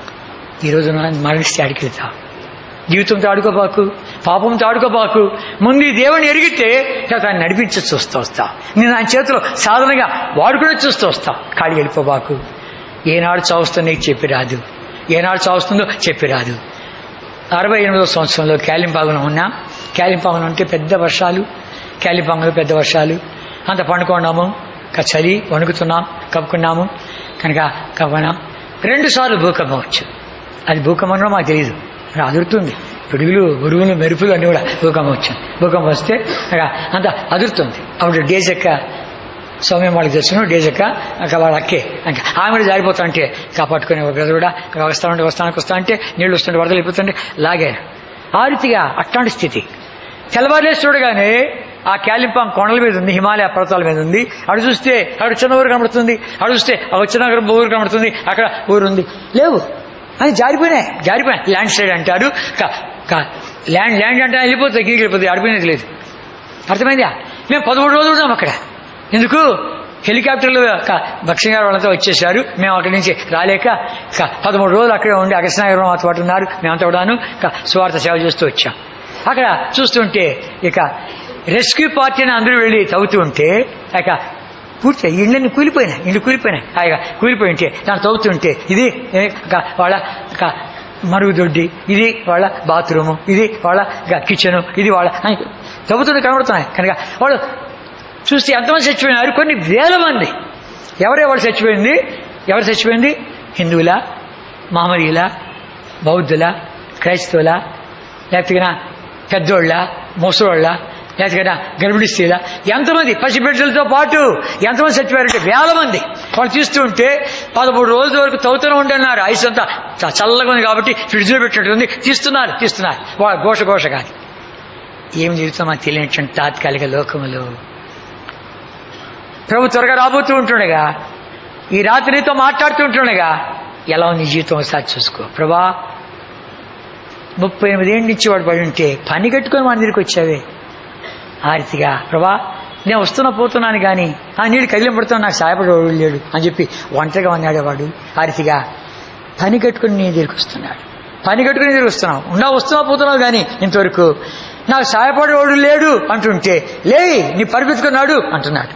ఈ రోజు నన్ను మరణిస్తే అడిగి వెళ్తావు జీవితంతో ఆడుకోబాకు పాపంతో ఆడుకోబాకు ముందు ఈ దేవుని ఎరిగితే ఆయన నడిపించి చూస్తూ వస్తా నేను ఆయన చేతిలో సాధనగా వాడుకుని చూస్తూ వస్తా ఖాళీ వెళ్ళిపోబాకు ఏనాడు చావుస్తుందో నీకు చెప్పి రాదు ఏనాడు చావుస్తుందో చెప్పి రాదు అరవై ఎనిమిదో సంవత్సరంలో క్యాలింపాగున ఉన్నా క్యాలింపాగున ఉంటే పెద్ద వర్షాలు క్యాలింపాగులో పెద్ద వర్షాలు అంత పండుకున్నాము ఇంకా చలి వణుకుతున్నాం కప్పుకున్నాము కనుక కవ్వనాం రెండు సార్లు భూకంపం వచ్చు అది భూకంపంలో మాకు తెలియదు మరి అదురుతుంది పిడుగులు ఉరుగులు మెరుపులు అన్నీ కూడా భూకంపం వచ్చింది భూకంపం వస్తే ఇక అంత అదురుతుంది అప్పుడు డేజక్క సౌమ్యం వాళ్ళకి తెలుసును డేజక్క ఇంకా వాళ్ళ అక్కే ఇంకా ఆమె కూడా జారిపోతాంటే కాపాడుకునే ఒక గది కూడా వస్తా ఉంటే వస్తానికి వస్తా అంటే నీళ్లు వస్తుంటే వరదలు అయిపోతుంటే లాగారు ఆ రీతిగా అట్లాంటి స్థితి తెల్లవారులేసి చూడగానే ఆ క్యాలింపాం కొండల మీద ఉంది హిమాలయ పర్వతాల మీద ఉంది అటు చూస్తే అక్కడ చిన్న ఊరు కనబడుతుంది అటు చూస్తే ఆ వచ్చిన ఊరు కనబడుతుంది అక్కడ ఊరు ఉంది లేవు అని జారిపోయినాయి జారిపోయినాయి ల్యాండ్ స్లైడ్ అంటారు క- క- ల్యాండ్ ల్యాండ్ అంటే వెళ్ళిపోతుంది గిరికి వెళ్ళిపోతుంది ఆడిపోయినది లేదు అర్థమైందా మేము పదమూడు రోజులు ఉన్నాం అక్కడ ఎందుకు హెలికాప్టర్లు క- భక్ష్య గారు వాళ్ళంతా వచ్చేసారు మేము అక్కడి నుంచి రాలేక క- పదమూడు రోజులు అక్కడే ఉండి అగస్నాగరం మాతో పాటు ఉన్నారు మేమంతా కూడాను క- సువార్త సేవ చేస్తూ వచ్చాం అక్కడ చూస్తుంటే ఇక రెస్క్యూ పార్టీ అని అందరూ వెళ్ళి తవ్వుతూ ఉంటే ఇక పూర్తి ఇళ్ళని కూలిపోయినాయి ఇల్లు కూలిపోయినాయి ఇక కూలిపోయి ఉంటే దాన్ని తవ్వుతుంటే ఇది ఏ, ఇక వాళ్ళ ఇక మరుగుదొడ్డి ఇది వాళ్ళ బాత్రూము ఇది వాళ్ళ కిచెన్ ఇది వాళ్ళ అని తవ్వుతుంటే కనబడుతున్నాయి కనుక వాళ్ళు చూస్తే ఎంతమంది చచ్చిపోయినారు కొన్ని వేల మంది ఎవరెవరు చచ్చిపోయింది ఎవరు చచ్చిపోయింది హిందువుల మహమ్మదీయుల బౌద్ధుల క్రైస్తవుల లేకపోతే పెద్దోళ్ళ ముసలోళ్ళ లేకపోతే గర్భిణీ స్త్రీల ఎంతమంది పసిబిడ్డలతో పాటు ఎంతమంది చచ్చిపోయారంటే వేల మంది వాళ్ళు తీస్తూ ఉంటే పదమూడు రోజుల వరకు తవ్వుతూనే ఉండన్నారు ఐస్ అంతా చ- చల్లగా ఉంది కాబట్టి ఫ్రిడ్జ్లో పెట్టినట్టుంది తీస్తున్నారు తీస్తున్నారు వాళ్ళ ఘోష ఘోష కాదు ఏం జరుగుతుందో మాకు తెలియనటువంటి తాత్కాలిక లోకములు ప్రభు త్వరగా రాబోతూ ఉంటుండగా ఈ రాత్రి నీతో మాట్లాడుతూ ఉంటుండగా ఎలా ఉంది నీ జీవితం ఒకసారి చూసుకో ప్రభా ముప్పై ఎనిమిది ఏళ్ళ నుంచి వాడు పడి ఉంటే పని కట్టుకొని మన దగ్గరికి వచ్చావే ఆరితిగా ప్రభా నేను వస్తున్నా పోతున్నాను కానీ ఆ నీళ్ళు కదిలిం పడుతున్నా నాకు సహాయపడేవాడు లేడు అని చెప్పి ఒంటరిగా ఉన్నాడేవాడు ఆరితిగా పని కట్టుకుని నీ దగ్గరికి వస్తున్నాడు పని కట్టుకుని నీ దగ్గరికి వస్తున్నావు ఉన్నా వస్తున్నా పోతున్నావు కానీ ఇంతవరకు నాకు సహాయపడేవాడు లేడు అంటుంటే లే నీ పరిపెత్తుకున్నాడు అంటున్నాడు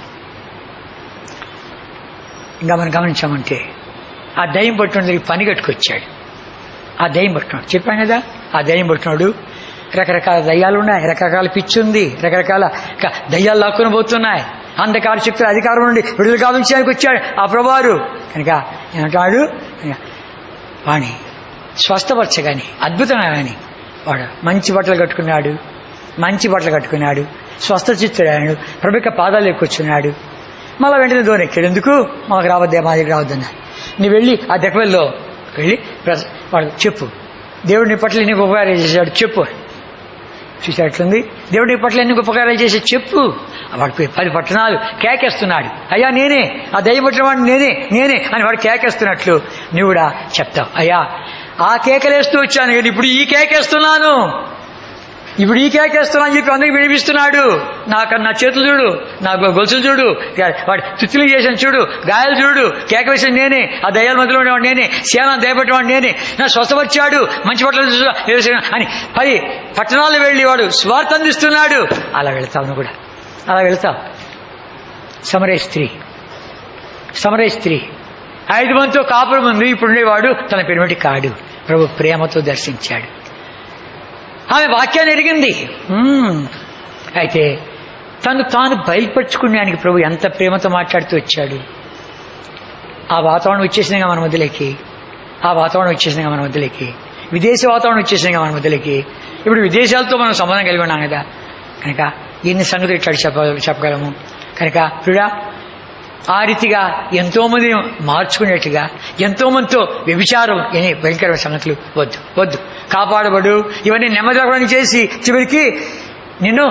ఇంకా మనం గమనించామంటే ఆ దయ్యం పట్టుకుని పని కట్టుకొచ్చాడు ఆ దయ్యం పట్టుకున్నాడు చెప్పాను కదా ఆ దయ్యం పట్టుకున్నాడు రకరకాల దయ్యాలు ఉన్నాయి రకరకాల పిచ్చి ఉంది రకరకాల క- దయ్యాలు లాక్కుని పోతున్నాయి అంధకార శక్తుల అధికారం నుండి విడుదల కావించడానికి వచ్చాడు ఆ ప్రభావారు కనుక ఏమంటాడు వాణి స్వస్థపరచగాని అద్భుతంగా కానీ వాడు మంచి బట్టలు కట్టుకున్నాడు మంచి బట్టలు కట్టుకున్నాడు స్వస్థ చిత్తుడాడు ప్రభుక పాదాలు ఎక్కువచ్చున్నాడు మళ్ళా వెంటనే దూరం ఎక్కాడు ఎందుకు మాకు రావద్దే మా దగ్గర రావద్దన్నారు నువ్వు వెళ్ళి ఆ దెక్కవల్లో వెళ్ళి ప్ర- వాడు చెప్పు దేవుడు నీ పట్ల ఎన్ని ఉపకారాలు చేశాడు చెప్పు చూసేట్లుంది దేవుడు నీ పట్ల ఎన్ని ఉపకారాలు చేసి చెప్పు వాడు పోయి పది పట్టణాలు కేకేస్తున్నాడు అయ్యా నేనే ఆ దయ్యం పట్టిన వాడు నేనే నేనే అని వాడు కేకేస్తున్నట్లు నువ్వు కూడా చెప్తావు అయ్యా ఆ కేకలేస్తూ వచ్చాను కానీ ఇప్పుడు ఈ కేకేస్తున్నాను ఇప్పుడు ఈ కేకేస్తున్నా అని చెప్పి అందరికి వినిపిస్తున్నాడు నాకు నా చేతులు చూడు నా గొ- గొలుసులు చూడు వాడి తుత్తులు చేసిన చూడు గాయాలు చూడు కేక వేసిన నేనే ఆ దయ్యాల మధ్యలో ఉండేవాడు నేనే సేన దయపెట్టేవాడు నేనే నా స్వస్థపరిచాడు మంచి పట్ల వేసిన అని పది పట్టణాలు వెళ్ళి వాడు స్వార్థ అందిస్తున్నాడు అలా వెళ్తావు నువ్వు కూడా అలా వెళ్తావు సమరే స్త్రీ సమరే స్త్రీ ఐదు మందితో కాపురం ఉంది ఇప్పుడు ఉండేవాడు తన పెరుమటి కాడు ప్రభు ప్రేమతో దర్శించాడు ఆమె వాక్యాన్ని ఎరిగింది మ్మ్. అయితే తను తాను బయలుపరుచుకునేడానికి ప్రభు ఎంత ప్రేమతో మాట్లాడుతూ వచ్చాడు ఆ వాతావరణం వచ్చేసినాగా మన మధ్యలోకి ఆ వాతావరణం వచ్చేసినాగా మన మధ్యలోకి విదేశీ వాతావరణం వచ్చేసినాగా మన మధ్యలోకి ఇప్పుడు విదేశాలతో మనం సంబంధం కలిగి ఉన్నాం కదా కనుక ఎన్ని సంగతులు ఇట్లా చెప్ప చెప్పగలము కనుక ప్రియుడా ఆ రీతిగా ఎంతో మంది మార్చుకునేట్టుగా ఎంతో మందితో వ్యభిచారం అనే భయంకరమైన సంగతులు వద్దు వద్దు కాపాడబడు ఇవన్నీ నెమ్మది చేసి చివరికి నిన్ను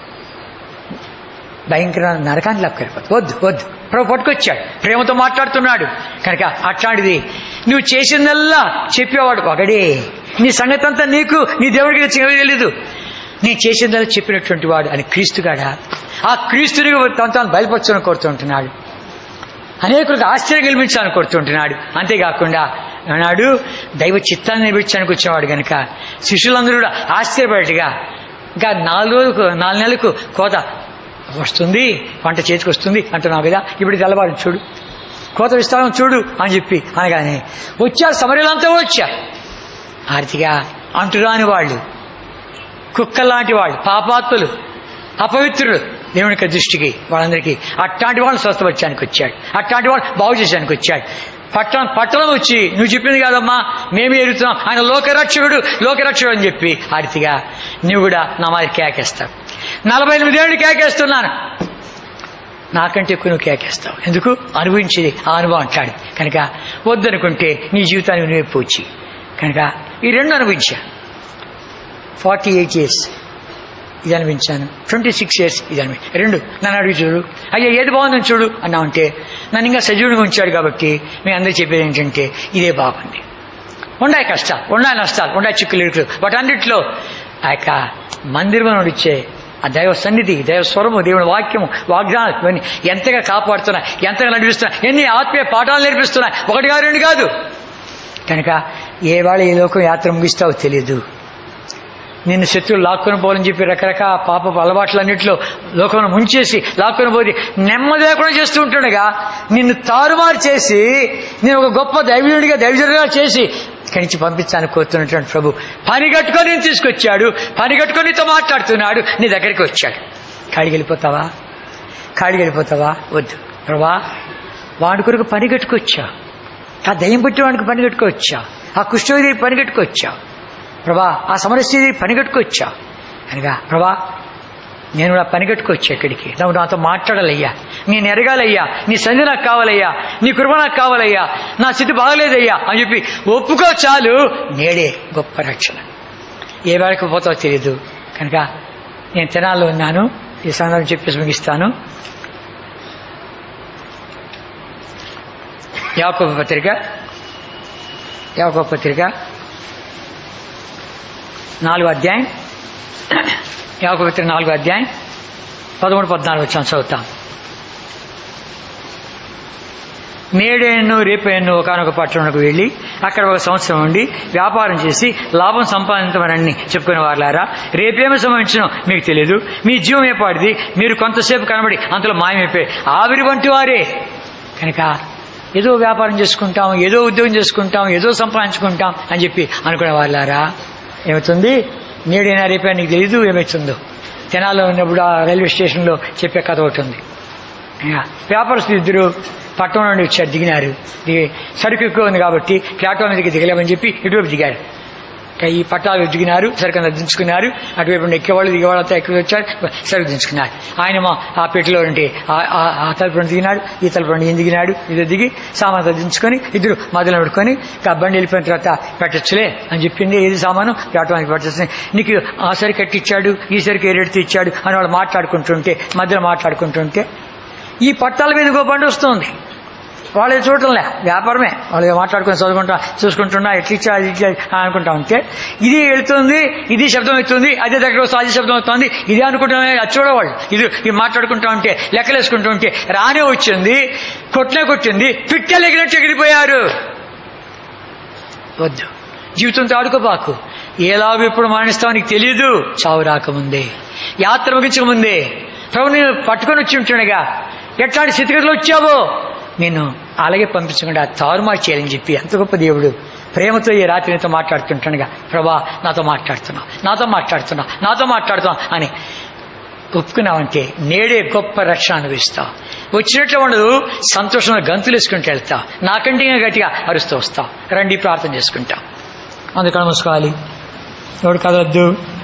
భయంకర నరకాన్ని లెక్కరిపోతుంది వద్దు వద్దు ప్రభు పట్టుకొచ్చాడు ప్రేమతో మాట్లాడుతున్నాడు కనుక అట్లాంటిది నువ్వు చేసిందల్లా చెప్పేవాడు ఒకడే నీ సంగతి అంతా నీకు నీ దేవుడికి తెలియదు నీ చేసిందల్లా చెప్పినటువంటి వాడు అని క్రీస్తుగాడా ఆ క్రీస్తుని తను తాను బయలుపరచుకొని కోరుతుంటున్నాడు అనేకులకు ఆశ్చర్యం కల్పించాలని కోరుతుంటున్నాడు అంతేకాకుండా అన్నాడు దైవ చిత్తాన్ని నిర్మించడానికి వచ్చినవాడు కనుక శిష్యులందరూ కూడా ఆశ్చర్యపడేట్టుగా ఇంకా నాలుగు రోజులకు నాలుగు నెలలకు కోత వస్తుంది పంట చేతికి వస్తుంది అంటున్నావు కదా ఇప్పుడు తెల్లవారు చూడు కోత విస్తారం చూడు అని చెప్పి అనగానే వచ్చారు సమరలంతా వచ్చారు ఆర్తిగా అంటురాని వాళ్ళు కుక్కలాంటి వాళ్ళు పాపాత్తులు అపవిత్రులు దేవుని యొక్క దృష్టికి వాళ్ళందరికీ అట్లాంటి వాళ్ళు స్వస్థపరచడానికి వచ్చాడు అట్లాంటి వాళ్ళు బాగు చేసానికి వచ్చాడు పట్టణం పట్టణం వచ్చి నువ్వు చెప్పింది కాదమ్మా మేమే ఎరుగుతున్నాం ఆయన లోకరక్షకుడు లోకరక్షకుడు అని చెప్పి ఆర్తిగా నువ్వు కూడా నా మాది కేకేస్తావు నలభై ఎనిమిదేళ్ళు కేకేస్తున్నాను నాకంటే ఎక్కువ నువ్వు కేకేస్తావు ఎందుకు అనుభవించేది ఆ అనుభవం అంటాడు కనుక వద్దనుకుంటే నీ జీవితాన్ని నువ్వే పోచి కనుక ఈ రెండు అనుభవించా ఫార్టీ ఎయిట్ ఇయర్స్ ఇది అనిపించాను ట్వంటీ సిక్స్ ఇయర్స్ ఇది అనిపి రెండు నన్ను అడిగి చూడు అయ్యా ఏది బాగుందని చూడు అన్నామంటే నన్ను ఇంకా సజీవుడిగా ఉంచాడు కాబట్టి మీ అందరూ చెప్పేది ఏంటంటే ఇదే బాగుంది ఉండాయి కష్టాలు ఉండాయి నష్టాలు ఉండాయి చిక్కులు ఇరుకులు వాటి అన్నింటిలో ఆ యొక్క మందిరం ఇచ్చే ఆ దైవ సన్నిధి దైవ స్వరము దేవుని వాక్యము వాగ్దానాలు ఇవన్నీ ఎంతగా కాపాడుతున్నాయి ఎంతగా నడిపిస్తున్నాయి ఎన్ని ఆత్మీయ పాఠాలు నేర్పిస్తున్నాయి ఒకటిగా రెండు కాదు కనుక ఏ వాళ్ళ ఈ లోకం యాత్ర ముగిస్తావో తెలియదు నిన్ను శత్రువులు లాక్కొని పోవాలని చెప్పి రకరకాల పాప అలవాట్లన్నింటిలో లోకంలో ముంచేసి లాక్కొని పోయి నెమ్మది లేకుండా చేస్తూ ఉంటుండగా నిన్ను తారుమారు చేసి నేను ఒక గొప్ప దైవజనుడిగా దైవజనుడిగా చేసి ఇక్కడి నుంచి పంపించాలని కోరుతున్నటువంటి ప్రభు పని కట్టుకొని నేను తీసుకొచ్చాడు పని కట్టుకొని నీతో మాట్లాడుతున్నాడు నీ దగ్గరికి వచ్చాడు కాడికి వెళ్ళిపోతావా కాడికి వెళ్ళిపోతావా వద్దు ప్రభా వాడి కొరకు పని కట్టుకొచ్చా ఆ దయ్యం పెట్టి వాడికి పని కట్టుకొచ్చా ఆ కుష్ఠోది పని కట్టుకొచ్చా ప్రభా ఆ సమరస్థితి పని కట్టుకొచ్చా అనగా ప్రభా నేను కూడా పని కట్టుకొచ్చా ఇక్కడికి నువ్వు నాతో మాట్లాడాలయ్యా నేను ఎరగాలయ్యా నీ సంధి నాకు కావాలయ్యా నీ కృప నాకు కావాలయ్యా నా స్థితి బాగలేదయ్యా అని చెప్పి ఒప్పుకో చాలు నేడే గొప్ప రక్షణ ఏ వేళకు పోతావో తెలియదు కనుక నేను తెనాల్లో ఉన్నాను ఈ సందర్భం చెప్పేసి ముగిస్తాను యాకోబ పత్రిక యాకోబ పత్రిక నాలుగో అధ్యాయం యాకోబ పత్రిక నాలుగో అధ్యాయం పదమూడు పద్నాలుగు వచ్చాం చదువుతాం నేడేను రేపేను ఒకనొక పట్టణంకు వెళ్ళి అక్కడ ఒక సంవత్సరం ఉండి వ్యాపారం చేసి లాభం సంపాదించమని చెప్పుకునే వారులారా రేపేమి సంభవించనో మీకు తెలియదు మీ జీవం ఏపాటిది మీరు కొంతసేపు కనబడి అంతలో మాయమైపోయి ఆవిరి వంటి వారే కనుక ఏదో వ్యాపారం చేసుకుంటాం ఏదో ఉద్యోగం చేసుకుంటాం ఏదో సంపాదించుకుంటాం అని చెప్పి అనుకునే వాళ్ళారా ఏమవుతుంది నేడైనా రేపే నీకు తెలియదు ఏమవుతుందో తెనాల్లో ఉన్నప్పుడు ఆ రైల్వే స్టేషన్లో చెప్పే కథ ఒకటి ఉంది ఇంకా వ్యాపారస్తులు ఇద్దరు పట్టణం నుండి వచ్చారు దిగినారు దిగి సరుకు ఎక్కువ ఉంది కాబట్టి ప్లాట్ఫామ్ మీదకి దిగలేమని చెప్పి ఇటువైపు దిగారు ఇంకా ఈ పట్టాలు దిగినారు సరుకు అంతా దించుకున్నారు అటువైపు నుండి ఎక్కేవాళ్ళు దిగేవాళ్ళు అంతా ఎక్కువ వచ్చారు సరుకు దించుకున్నారు ఆయన మా ఆ పెట్టెలో నుండి ఆ- ఆ- ఆ తలుపు నుండి దిగినాడు ఈ తలుపు నుండి ఈయన దిగినాడు ఇది దిగి సామాన్ అంతా దించుకొని ఇద్దరు మధ్యలో పెట్టుకొని ఇంకా బండి వెళ్ళిపోయిన తర్వాత పెట్టచ్చులే అని చెప్పింది ఏది సామాను ప్లాట్ఫామ్కి పెట్టచ్చు నీకు ఆ సరికి ఎట్టిచ్చాడు ఈ సరికి ఏ రేటు ఇచ్చాడు అని వాళ్ళు మాట్లాడుకుంటుంటే మధ్యలో మాట్లాడుకుంటుంటే ఈ పట్టాల మీద ఇంకో బండి వస్తుంది వాళ్ళు చూడటంలే వ్యాపారమే వాళ్ళు మాట్లాడుకొని చదువుకుంటా చూసుకుంటున్నా ఎట్లా ఇచ్చా అది ఇచ్చా అని అనుకుంటా ఉంటే ఇది వెళ్తుంది ఇది శబ్దం అవుతుంది అదే దగ్గర వస్తే అది శబ్దం అవుతుంది ఇదే అనుకుంటున్నా అది చూడవాళ్ళు ఇది ఇది మాట్లాడుకుంటా ఉంటే లెక్కలేసుకుంటూ ఉంటే రానే వచ్చింది కొట్లే కొట్టింది పిట్టలు ఎగినట్టు ఎగిరిపోయారు వద్దు జీవితంతో ఆడుకోబాకు ఏలాగు ఇప్పుడు మరణిస్తావు నీకు తెలియదు చావు రాకముందే యాత్ర ముగించకముందే ప్రభు నేను పట్టుకొని వచ్చి ఉంటుండగా ఎట్లాంటి స్థితిగతిలో వచ్చావో నేను అలాగే పంపించకుండా తారుమారు చేయాలని చెప్పి ఎంత గొప్ప దేవుడు ప్రేమతో ఈ రాత్రి నీతో మాట్లాడుతుంటానుగా ప్రభా నాతో మాట్లాడుతున్నా నాతో మాట్లాడుతున్నా నాతో మాట్లాడుతున్నా అని ఒప్పుకున్నావంటే నేడే గొప్ప రక్షణ అనుభవిస్తావు వచ్చినట్లు ఉండదు సంతోషంగా గంతులు వేసుకుంటూ వెళ్తావు నాకంటే ఇంకా గట్టిగా అరుస్తూ వస్తావు రండి ప్రార్థన చేసుకుంటాం అందుకని మూసుకోవాలి ఎవడు కదవద్దు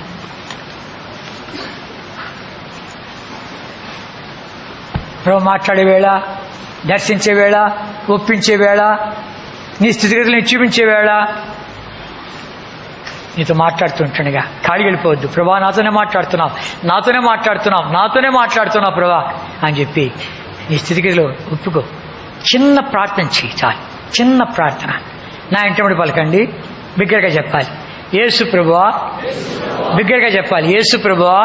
ప్రభు మాట్లాడే వేళ దర్శించే వేళ ఒప్పించే వేళ నీ స్థితిగతులను చూపించే వేళ నీతో మాట్లాడుతుంటుండగా ఖాళీ వెళ్ళిపోవద్దు ప్రభా నాతోనే మాట్లాడుతున్నావు నాతోనే మాట్లాడుతున్నావు నాతోనే మాట్లాడుతున్నావు ప్రభా అని చెప్పి నీ స్థితిగతిలో ఒప్పుకో చిన్న ప్రార్థన చేయి చాలు చిన్న ప్రార్థన నా ఇంటముడి పలకండి బిగ్గరగా చెప్పాలి యేసు ప్రభువా బిగ్గరగా చెప్పాలి యేసు ప్రభువా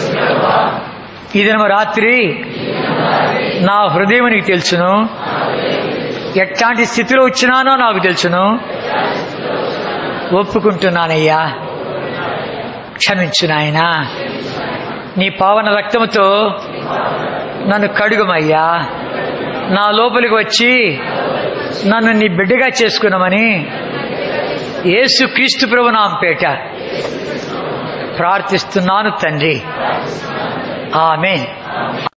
ఈ దినము రాత్రి నా హృదయం నీకు తెలుసును ఎట్లాంటి స్థితిలో వచ్చినానో నాకు తెలుసును ఒప్పుకుంటున్నానయ్యా క్షమించు నాయనా నీ పావన రక్తముతో నన్ను కడుగుమయ్యా నా లోపలికి వచ్చి నన్ను నీ బిడ్డగా చేసుకున్నామని యేసు క్రీస్తు ప్రభు నాంపేట ప్రార్థిస్తున్నాను తండ్రి ఆమె